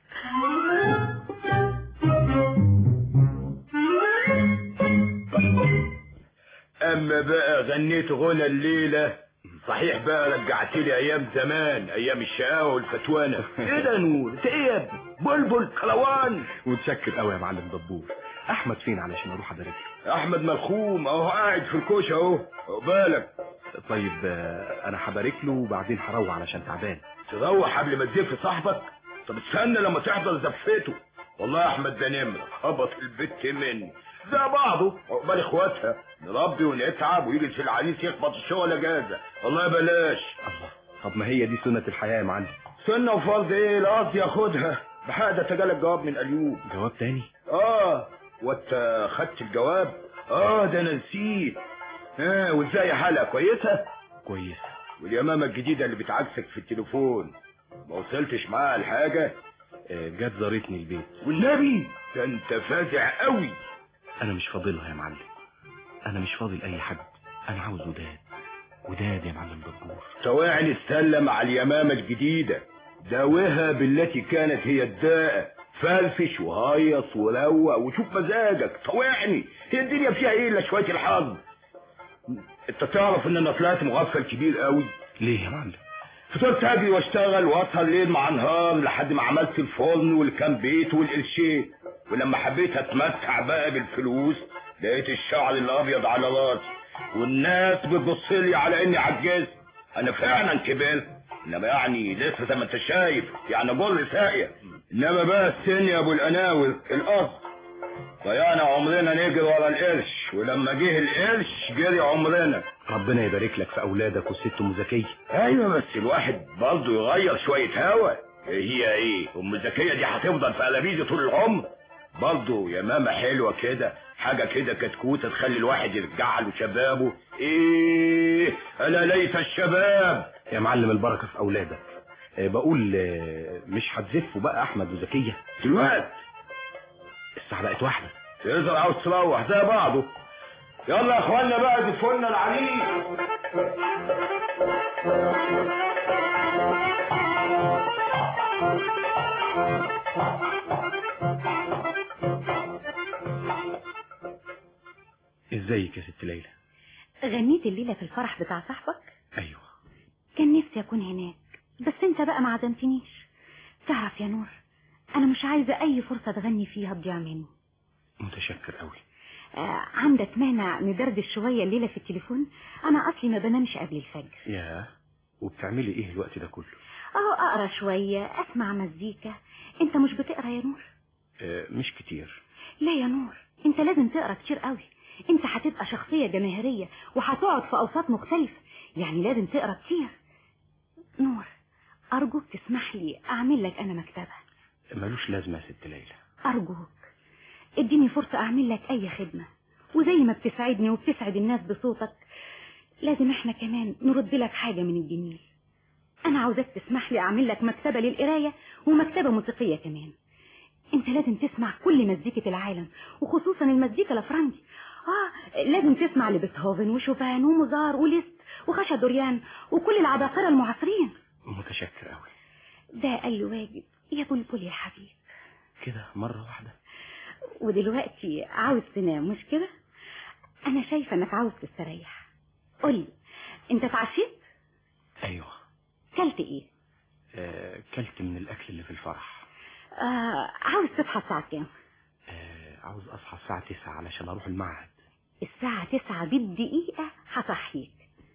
اما بقى غنيت غنى الليلة صحيح بقى رجعت لي ايام زمان ايام الشقاوة والفتوانة ايه ده يا نور انت ايه يا ابني بلبل كروان وتشكر قوي يا معلم دبور احمد فين علشان اروح ادرك احمد ملخوم اهو قاعد في الكوشه اهو بالك طيب آه، انا هبارك له وبعدين هروح علشان تعبان تروح قبل ما تزف صاحبك طب استنى لما تحضر زفته والله يا احمد ده نمر خبط البت مني زي بعضه عقبال اخواتها نربي ونتعب ويجي في العريس يخبط الشغل اجازه والله بلاش الله طب ما هي دي سنة الحياة يا معلم سنه وفرض ايه القصد ياخدها بحق ده تجالك جواب من اليوب جواب تاني اه وانت خدت الجواب اه ده انا نسيت ها وازاي حالها كويسه كويس واليمامه الجديده اللي بتعكسك في التليفون ما وصلتش معاها لحاجه آه، جت زارتني البيت والنبي ده انت فازع قوي انا مش فاضلها يا معلم انا مش فاضل اي حد انا عاوز وداد وداد يا معلم دبور توعني السلم على اليمامه الجديده داوها بالتي كانت هي الداء فرفش وهيص وروق وشوف مزاجك طوعني هي الدنيا فيها ايه الا شويه الحظ انت تعرف ان انا طلعت مغفل كبير قوي ليه يا معلم فضلت اجري واشتغل واسهر ليل مع نهار لحد ما عملت الفرن والكام بيت والقرشين ولما حبيت اتمتع بقى بالفلوس لقيت الشعر الابيض على راسي والناس بتبص لي على اني عجزت انا فعلا كبرت انما يعني لسه زي ما انت شايف يعني جر ساقيه انما بقى السن يا ابو الاناوي القصد ضيعنا عمرنا نجري ورا القرش ولما جه القرش جري عمرنا ربنا يبارك لك في اولادك والست ام زكيه ايوه بس الواحد برضه يغير شويه هوا هي ايه ام زكيه دي هتفضل في قلابيزي طول العمر برضه يا ماما حلوه كده حاجه كده كتكوته تخلي الواحد يرجع له شبابه ايه الا ليت الشباب يا معلم البركه في اولادك آه، بقول آه، مش هتزفوا بقى احمد وزكيه دلوقتي الساعه بقت واحده تقدر عاوز تروح زي بعضه يلا يا اخوانا بقى دفنا العريس ازيك يا ست ليلى غنيت الليلة في الفرح بتاع صاحبك ايوه كان نفسي اكون هناك بس انت بقى ما عزمتنيش تعرف يا نور انا مش عايزة اي فرصة تغني فيها تضيع مني متشكر قوي آه عندك مانع ندردش شوية الليلة في التليفون انا اصلي ما بنامش قبل الفجر يا وبتعملي ايه الوقت ده كله اهو اقرا شوية اسمع مزيكا انت مش بتقرا يا نور آه، مش كتير لا يا نور انت لازم تقرا كتير قوي انت هتبقى شخصية جماهيرية وهتقعد في اوساط مختلفة يعني لازم تقرا كتير نور ارجوك تسمح لي اعمل لك انا مكتبة ملوش لازمة يا ست ليلى ارجوك اديني فرصة اعمل لك اي خدمة وزي ما بتسعدني وبتسعد الناس بصوتك لازم احنا كمان نرد لك حاجة من الجميل انا عاوزاك تسمح لي اعمل لك مكتبة للقراية ومكتبة موسيقية كمان انت لازم تسمع كل مزيكة العالم وخصوصا المزيكا الافرنجي اه لازم تسمع لبيتهوفن وشوبان وموزار وليست وخشا دوريان وكل العباقرة المعاصرين متشكر قوي ده اقل واجب يا بلبل يا حبيب كده مرة واحدة ودلوقتي عاوز تنام مش كده انا شايفة انك عاوز تستريح قولي انت اتعشيت ايوه كلت ايه آه كلت من الاكل اللي في الفرح آه عاوز تصحى الساعة كام آه عاوز اصحى الساعة تسعة علشان اروح المعهد الساعة تسعة بالدقيقة هصحيك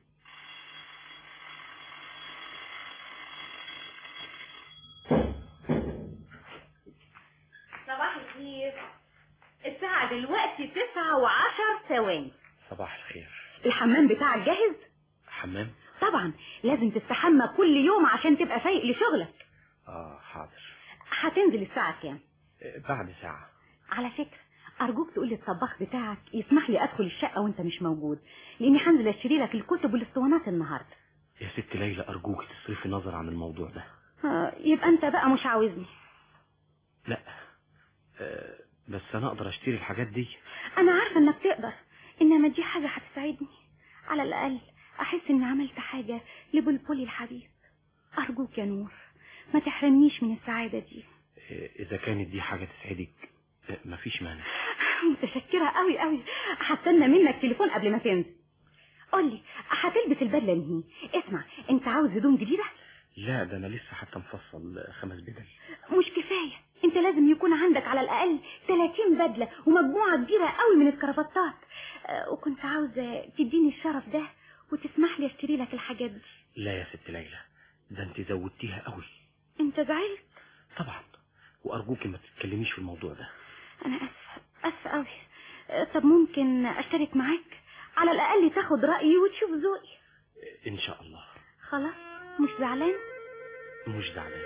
صباح الخير الساعة دلوقتي تسعة وعشر ثواني صباح الخير الحمام بتاعك جاهز؟ حمام طبعا لازم تستحمى كل يوم عشان تبقى فايق لشغلك اه حاضر هتنزل الساعة كام؟ آه بعد ساعة على فكرة أرجوك تقول للطباخ بتاعك يسمح لي أدخل الشقة وأنت مش موجود لأني هنزل أشتري لك الكتب والاسطوانات النهاردة يا ست ليلى ارجوك تصرفي نظر عن الموضوع ده آه، يبقى أنت بقى مش عاوزني لا آه بس انا اقدر اشتري الحاجات دي أنا عارفة إنك تقدر إنما دي حاجة هتساعدني على الأقل أحس إني عملت حاجة لبلبلي الحبيب أرجوك يا نور ما تحرمنيش من السعادة دي آه اذا كانت دي حاجة تسعدك آه مفيش مانع متشكرة قوي قوي هستنى منك تليفون قبل ما تنزل قولي هتلبس البدلة انهي اسمع انت عاوز هدوم جديدة لا ده انا لسه حتى مفصل خمس بدل مش كفاية انت لازم يكون عندك على الاقل 30 بدلة ومجموعة كبيرة قوي من الكرافتات آه، وكنت عاوزة تديني الشرف ده وتسمح لي اشتري لك الحاجات دي لا يا ست ليلى ده انت زودتيها قوي انت زعلت طبعا وارجوك ما تتكلميش في الموضوع ده انا اسفة اسفة قوي آه، طب ممكن اشترك معاك على الاقل تاخد رأيي وتشوف ذوقي آه ان شاء الله خلاص مش زعلان مش زعلان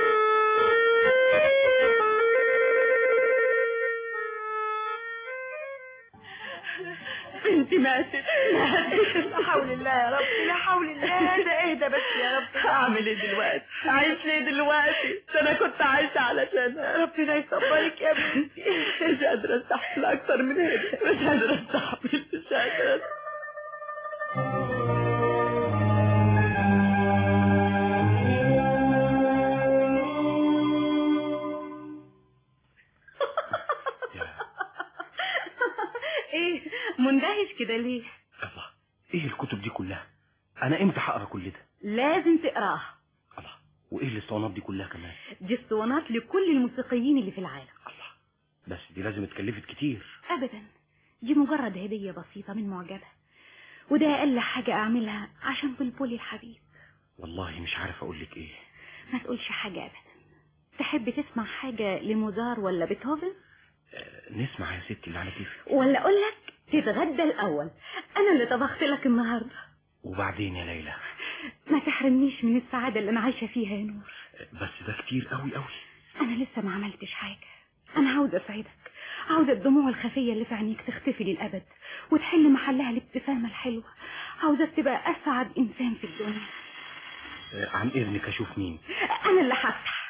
بنتي ماتت لا حول الله يا رب لا حول الله ده اهدى بس يا رب اعمل ايه دلوقتي عايش ليه دلوقتي ده انا كنت عايشة علشان ربنا يصبرك يا بنتي مش قادرة استحمل اكتر من هنا مش قادرة استحمل مش قادرة ايه مندهش كده ليه الله ايه الكتب دي كلها انا امتى هقرا كل ده لازم تقراها الله وايه الاسطوانات دي كلها كمان دي اسطوانات لكل الموسيقيين اللي في العالم الله بس دي لازم اتكلفت كتير ابدا دي مجرد هدية بسيطة من معجبة وده اقل حاجة اعملها عشان بلبلي الحبيب والله مش عارف اقول لك ايه ما تقولش حاجة ابدا تحب تسمع حاجة لموزار ولا بيتهوفن آه نسمع يا ستي اللي على كيفك ولا اقول لك تتغدى الاول انا اللي طبخت لك النهارده وبعدين يا ليلى ما تحرمنيش من السعادة اللي انا عايشة فيها يا نور آه بس ده كتير قوي قوي انا لسه ما عملتش حاجة انا عاوزة اسعدك عاوزة الدموع الخفية اللي في عينيك تختفي للأبد وتحل محلها الابتسامة الحلوة عاوزة تبقى أسعد إنسان في الدنيا آه عن إذنك أشوف مين أنا اللي هفتح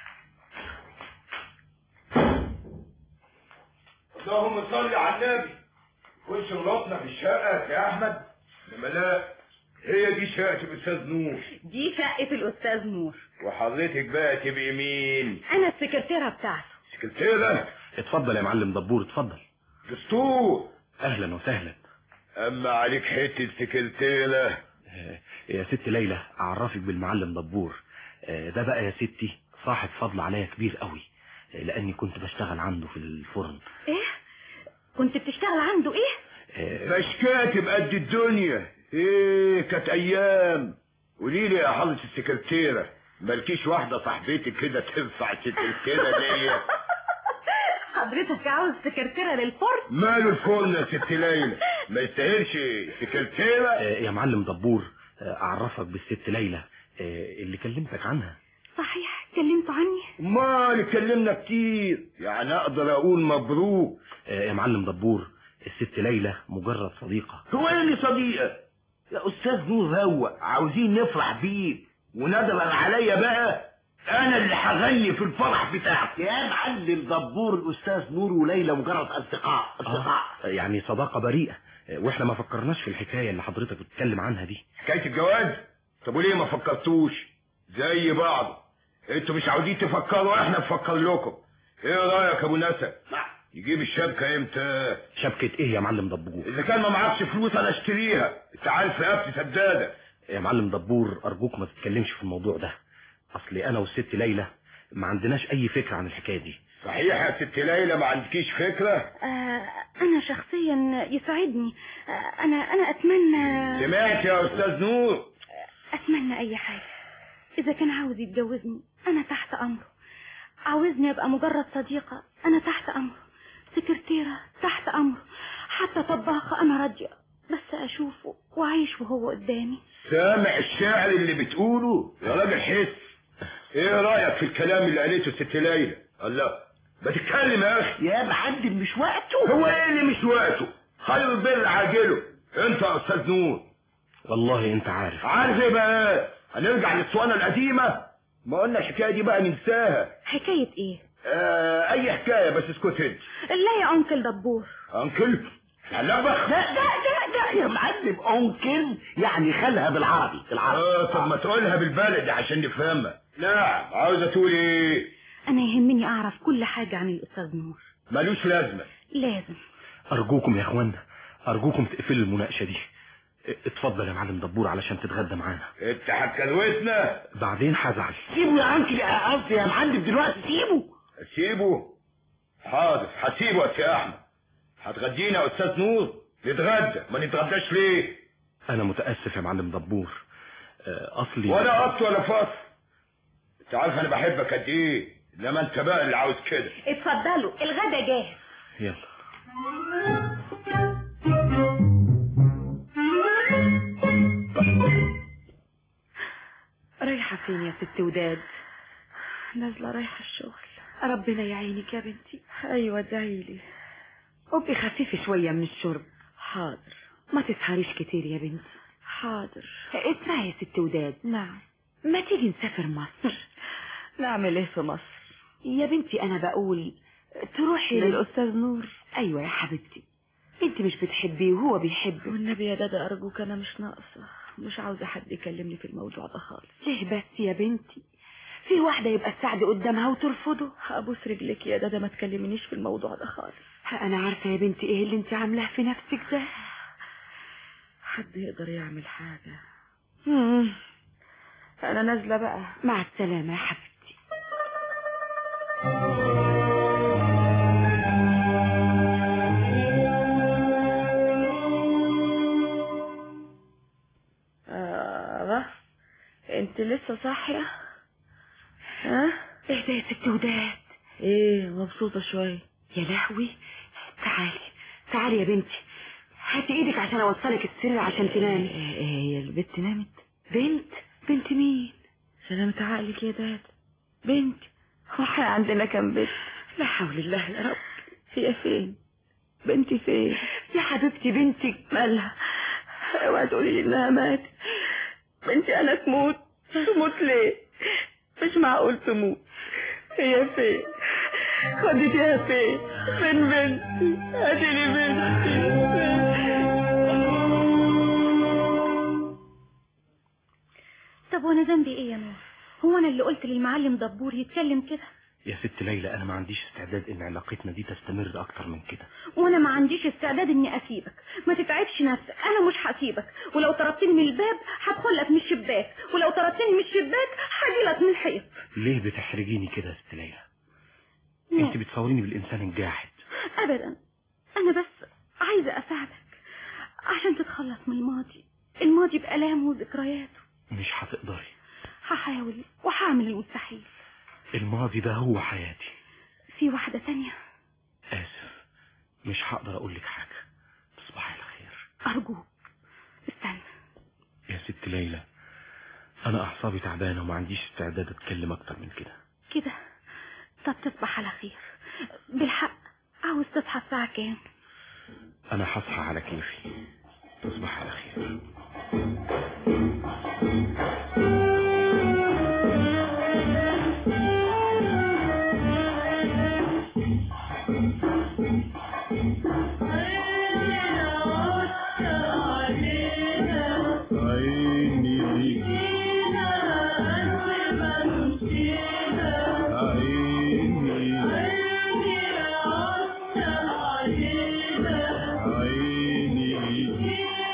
اللهم صل على النبي خش غلطنا في الشقة يا أحمد إنما لا هي دي شقة الأستاذ نور دي شقة الأستاذ نور وحضرتك بقى تبقي مين؟ أنا السكرتيرة بتاعته سكرتيرة اتفضل يا معلم دبور اتفضل دستور أهلا وسهلا أما عليك حتة سكرتيرة آه يا ست ليلى أعرفك بالمعلم دبور آه ده بقى يا ستي صاحب فضل عليا كبير قوي آه لأني كنت بشتغل عنده في الفرن إيه؟ كنت بتشتغل عنده إيه؟ مش كاتب قد الدنيا ايه كانت ايام قولي لي يا حضرة السكرتيرة مالكيش واحدة صاحبتي كده تنفع سكرتيرة ليا حضرتك عاوز سكرتيرة للفرن؟ ماله الفرن يا ست ليلى ما يستاهلش سكرتيرة آه يا معلم دبور آه أعرفك بالست ليلى آه اللي كلمتك عنها صحيح كلمتوا عني امال اتكلمنا كتير يعني اقدر اقول مبروك آه، يا معلم دبور الست ليلى مجرد صديقة هو ايه اللي صديقه يا استاذ نور هو عاوزين نفرح بيك وندرا عليا بقى انا اللي هغني في الفرح بتاعك يا معلم دبور الاستاذ نور وليلى مجرد اصدقاء اصدقاء آه، يعني صداقة بريئة آه، واحنا ما فكرناش في الحكاية اللي حضرتك بتتكلم عنها دي حكايه الجواز طب وليه ما فكرتوش زي بعض انتوا مش عاوزين تفكروا احنا نفكر لكم ايه رايك يا ابو نسب يجيب الشبكه امتى شبكة ايه يا معلم دبور اذا كان ما معكش فلوس انا اشتريها انت عارف رقبتي سداده يا معلم دبور ارجوك ما تتكلمش في الموضوع ده اصلي انا والست ليلى ما عندناش اي فكرة عن الحكاية دي صحيح يا ست ليلى ما عندكيش فكره آه انا شخصيا يسعدني آه انا انا اتمنى سمعت يا استاذ نور اتمنى اي حاجة اذا كان عاوز يتجوزني انا تحت امره عاوزني ابقى مجرد صديقة انا تحت امره سكرتيرة تحت امره حتى طباخة انا راضية بس اشوفه واعيش وهو قدامي سامع الشعر اللي بتقوله يا راجل حس ايه رايك في الكلام اللي قالته ست ليلى الله بتتكلم يا اخي يا معلم مش وقته هو ايه اللي مش وقته خير البر عاجله انت يا استاذ نور والله انت عارف عارف ايه بقى هنرجع للصوانه القديمه ما قلنا الحكايه دي بقى ننساها حكاية ايه آه اي حكايه بس اسكت انت لا يا انكل دبور انكل لبخ لا لا لا لا يا معلم انكل يعني خالها بالعربي بالعربي اه طب ما تقولها بالبلدي عشان نفهمها نعم عاوزه تقول ايه انا يهمني اعرف كل حاجة عن الاستاذ نور ملوش لازمه لازم ارجوكم يا اخوانا ارجوكم تقفلوا المناقشة دي اه، اتفضل يا معلم دبور علشان تتغدى معانا انت هتكروتنا بعدين هزعل سيبه يا انكل يا قصدي يا معلم دلوقتي سيبه سيبه حاضر هسيبه يا سي احمد هتغدينا يا استاذ نور نتغدى ما نتغداش ليه انا متأسف يا معلم دبور اه، اصلي ولا قط ولا فصل انت عارف انا بحبك قد ايه انما انت بقى اللي عاوز كده اتفضلوا الغدا جاهز يلا رايحة فين يا ست وداد نازلة رايحة الشغل ربنا يعينك يا بنتي ايوه ادعيلي ابقي خفيفي شوية من الشرب حاضر ما تسهريش كتير يا بنتي حاضر اسمعي يا ست وداد نعم ما تيجي نسافر مصر نعمل ايه في مصر يا بنتي انا بقول تروحي للاستاذ نور ايوه يا حبيبتي انت مش بتحبيه وهو بيحبك والنبي يا دادا ارجوك انا مش ناقصه مش عاوزه حد يكلمني في الموضوع ده خالص ليه بس يا بنتي في واحدة يبقى السعد قدامها وترفضه هبوس رجلك يا دادا ما تكلمنيش في الموضوع ده خالص انا عارفة يا بنتي ايه اللي انت عاملاه في نفسك ده حد يقدر يعمل حاجة مم. انا نازلة بقى مع السلامة يا حبيبتي آه انت لسه صاحية ها اهدى يا ست وداد ايه مبسوطة شوية يا لهوي تعالي تعالي يا بنتي هاتي ايدك عشان اوصلك السرير عشان تنامي ايه هي البنت نامت بنت بنت مين سلامة عقلك يا داد بنت هو احنا عندنا كام بنت لا حول الله يا رب هي فين بنتي فين يا حبيبتي بنتك مالها اوعى تقولي لي انها ماتت بنتي انا تموت تموت ليه مش معقول تموت هي فين خدتيها فين فين بنتي هاتي لي بنتي طب وانا ذنبي ايه يا نور هو انا اللي قلت للمعلم دبور يتكلم كده يا ست ليلى انا ما عنديش استعداد ان علاقتنا دي تستمر اكتر من كده وانا ما عنديش استعداد اني اسيبك ما تتعبش نفسك انا مش هسيبك ولو طردتني من الباب هدخل لك من الشباك ولو طردتني من الشباك هاجي لك من الحيط ليه بتحرجيني كده يا ست ليلى لا. انت بتصوريني بالانسان الجاحد ابدا انا بس عايزه اساعدك عشان تتخلص من الماضي الماضي بآلامه وذكرياته مش هتقدري هحاول وهعمل المستحيل الماضي ده هو حياتي في واحدة تانية اسف مش هقدر اقول لك حاجه تصبحي على خير أرجوك استنى يا ست ليلى انا اعصابي تعبانه وما عنديش استعداد اتكلم اكتر من كده كده طب تصبح على خير بالحق عاوز تصحى الساعة كام انا هصحى على كيفي تصبح على خير عيني عيني عيني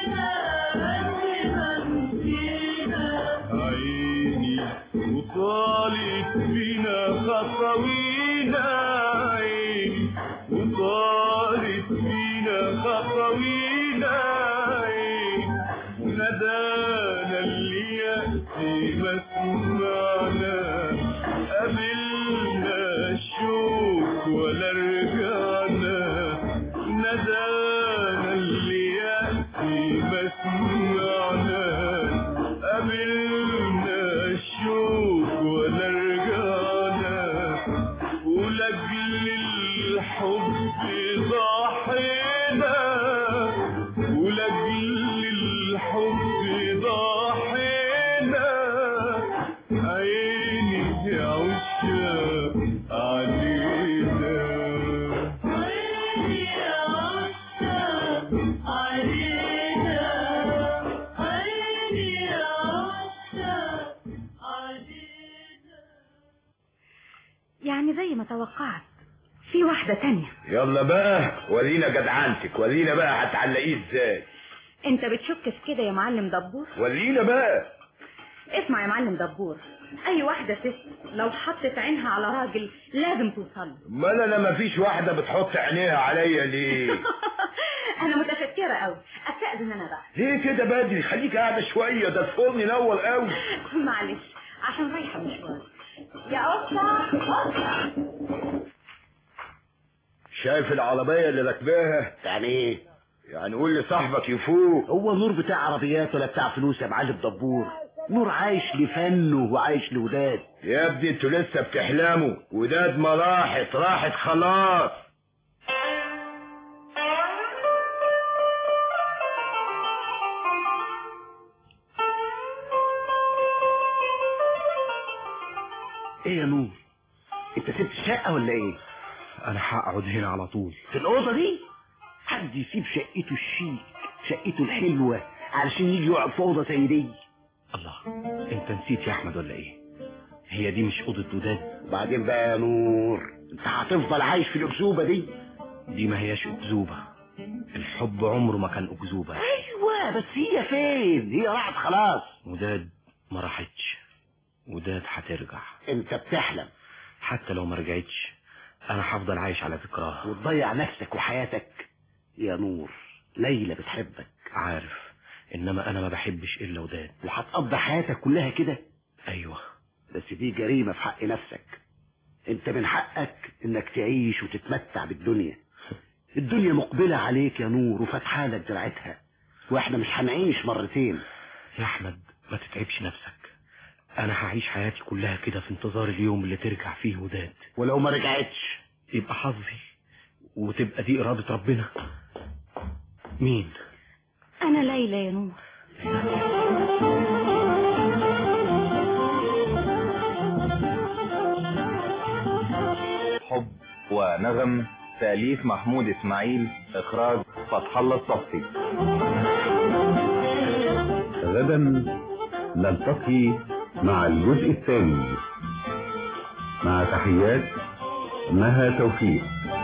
عيني وطالت بينا خطوينا عيني وطالت بينا خطوينا عيني ندانا اللي يأتي مسمعنا قبلنا الشوق ولا رجعنا ندانا اللي يأتي مسمعنا قبلنا الشوق ولا رجعنا ولأجل الحب ضحينا ولأجل الحب ضحينا عيني يا عشاق علينا يعني زي ما توقعت في واحدة تانية يلا بقى ورينا جدعنتك ورينا بقى هتعلقيه ازاي انت بتشك في كده يا معلم دبور ورينا بقى اسمع يا معلم دبور اي واحدة ست لو حطت عينها على راجل لازم توصل له. امال انا مفيش واحدة بتحط عينيها عليا ليه انا متشكرة قوي استأذن انا بقى ليه كده بدري خليك قاعدة شوية ده الفرن نور قوي معلش عشان رايحة مشوار يا أسطى أسطى شايف العربية اللي راكباها يعني ايه يعني قول لصاحبك يفوق هو نور بتاع عربيات ولا بتاع فلوس يا معلم دبور نور عايش لفنه وعايش لوداد يا ابني انتوا لسه بتحلموا وداد ما راحت راحت خلاص ايه يا نور انت سبت الشقه ولا ايه انا هقعد هنا على طول في الاوضه دي حد يسيب شقته الشيك شقته الحلوه علشان يجي يقعد في اوضه زي دي الله انت نسيت يا احمد ولا ايه هي دي مش اوضه وداد وبعدين بقى يا نور انت هتفضل عايش في الاكذوبه دي دي ما هياش اكذوبه الحب عمره ما كان اكذوبه ايوه بس هي فين هي راحت خلاص وداد ما راحتش وداد هترجع انت بتحلم حتى لو ما رجعتش انا هفضل عايش على ذكراها وتضيع نفسك وحياتك يا نور ليلى بتحبك عارف انما انا ما بحبش الا وداد وهتقضي حياتك كلها كده ايوه بس دي جريمة في حق نفسك انت من حقك انك تعيش وتتمتع بالدنيا الدنيا مقبلة عليك يا نور وفتحالك دراعتها واحنا مش هنعيش مرتين يا احمد ما تتعبش نفسك انا هعيش حياتي كلها كده في انتظار اليوم اللي ترجع فيه وداد ولو ما رجعتش يبقى حظي وتبقى دي إرادة ربنا مين أنا ليلى يا نور حب ونغم تأليف محمود إسماعيل إخراج فتح الله الصفتي غدا نلتقي مع الجزء الثاني مع تحيات مها توفيق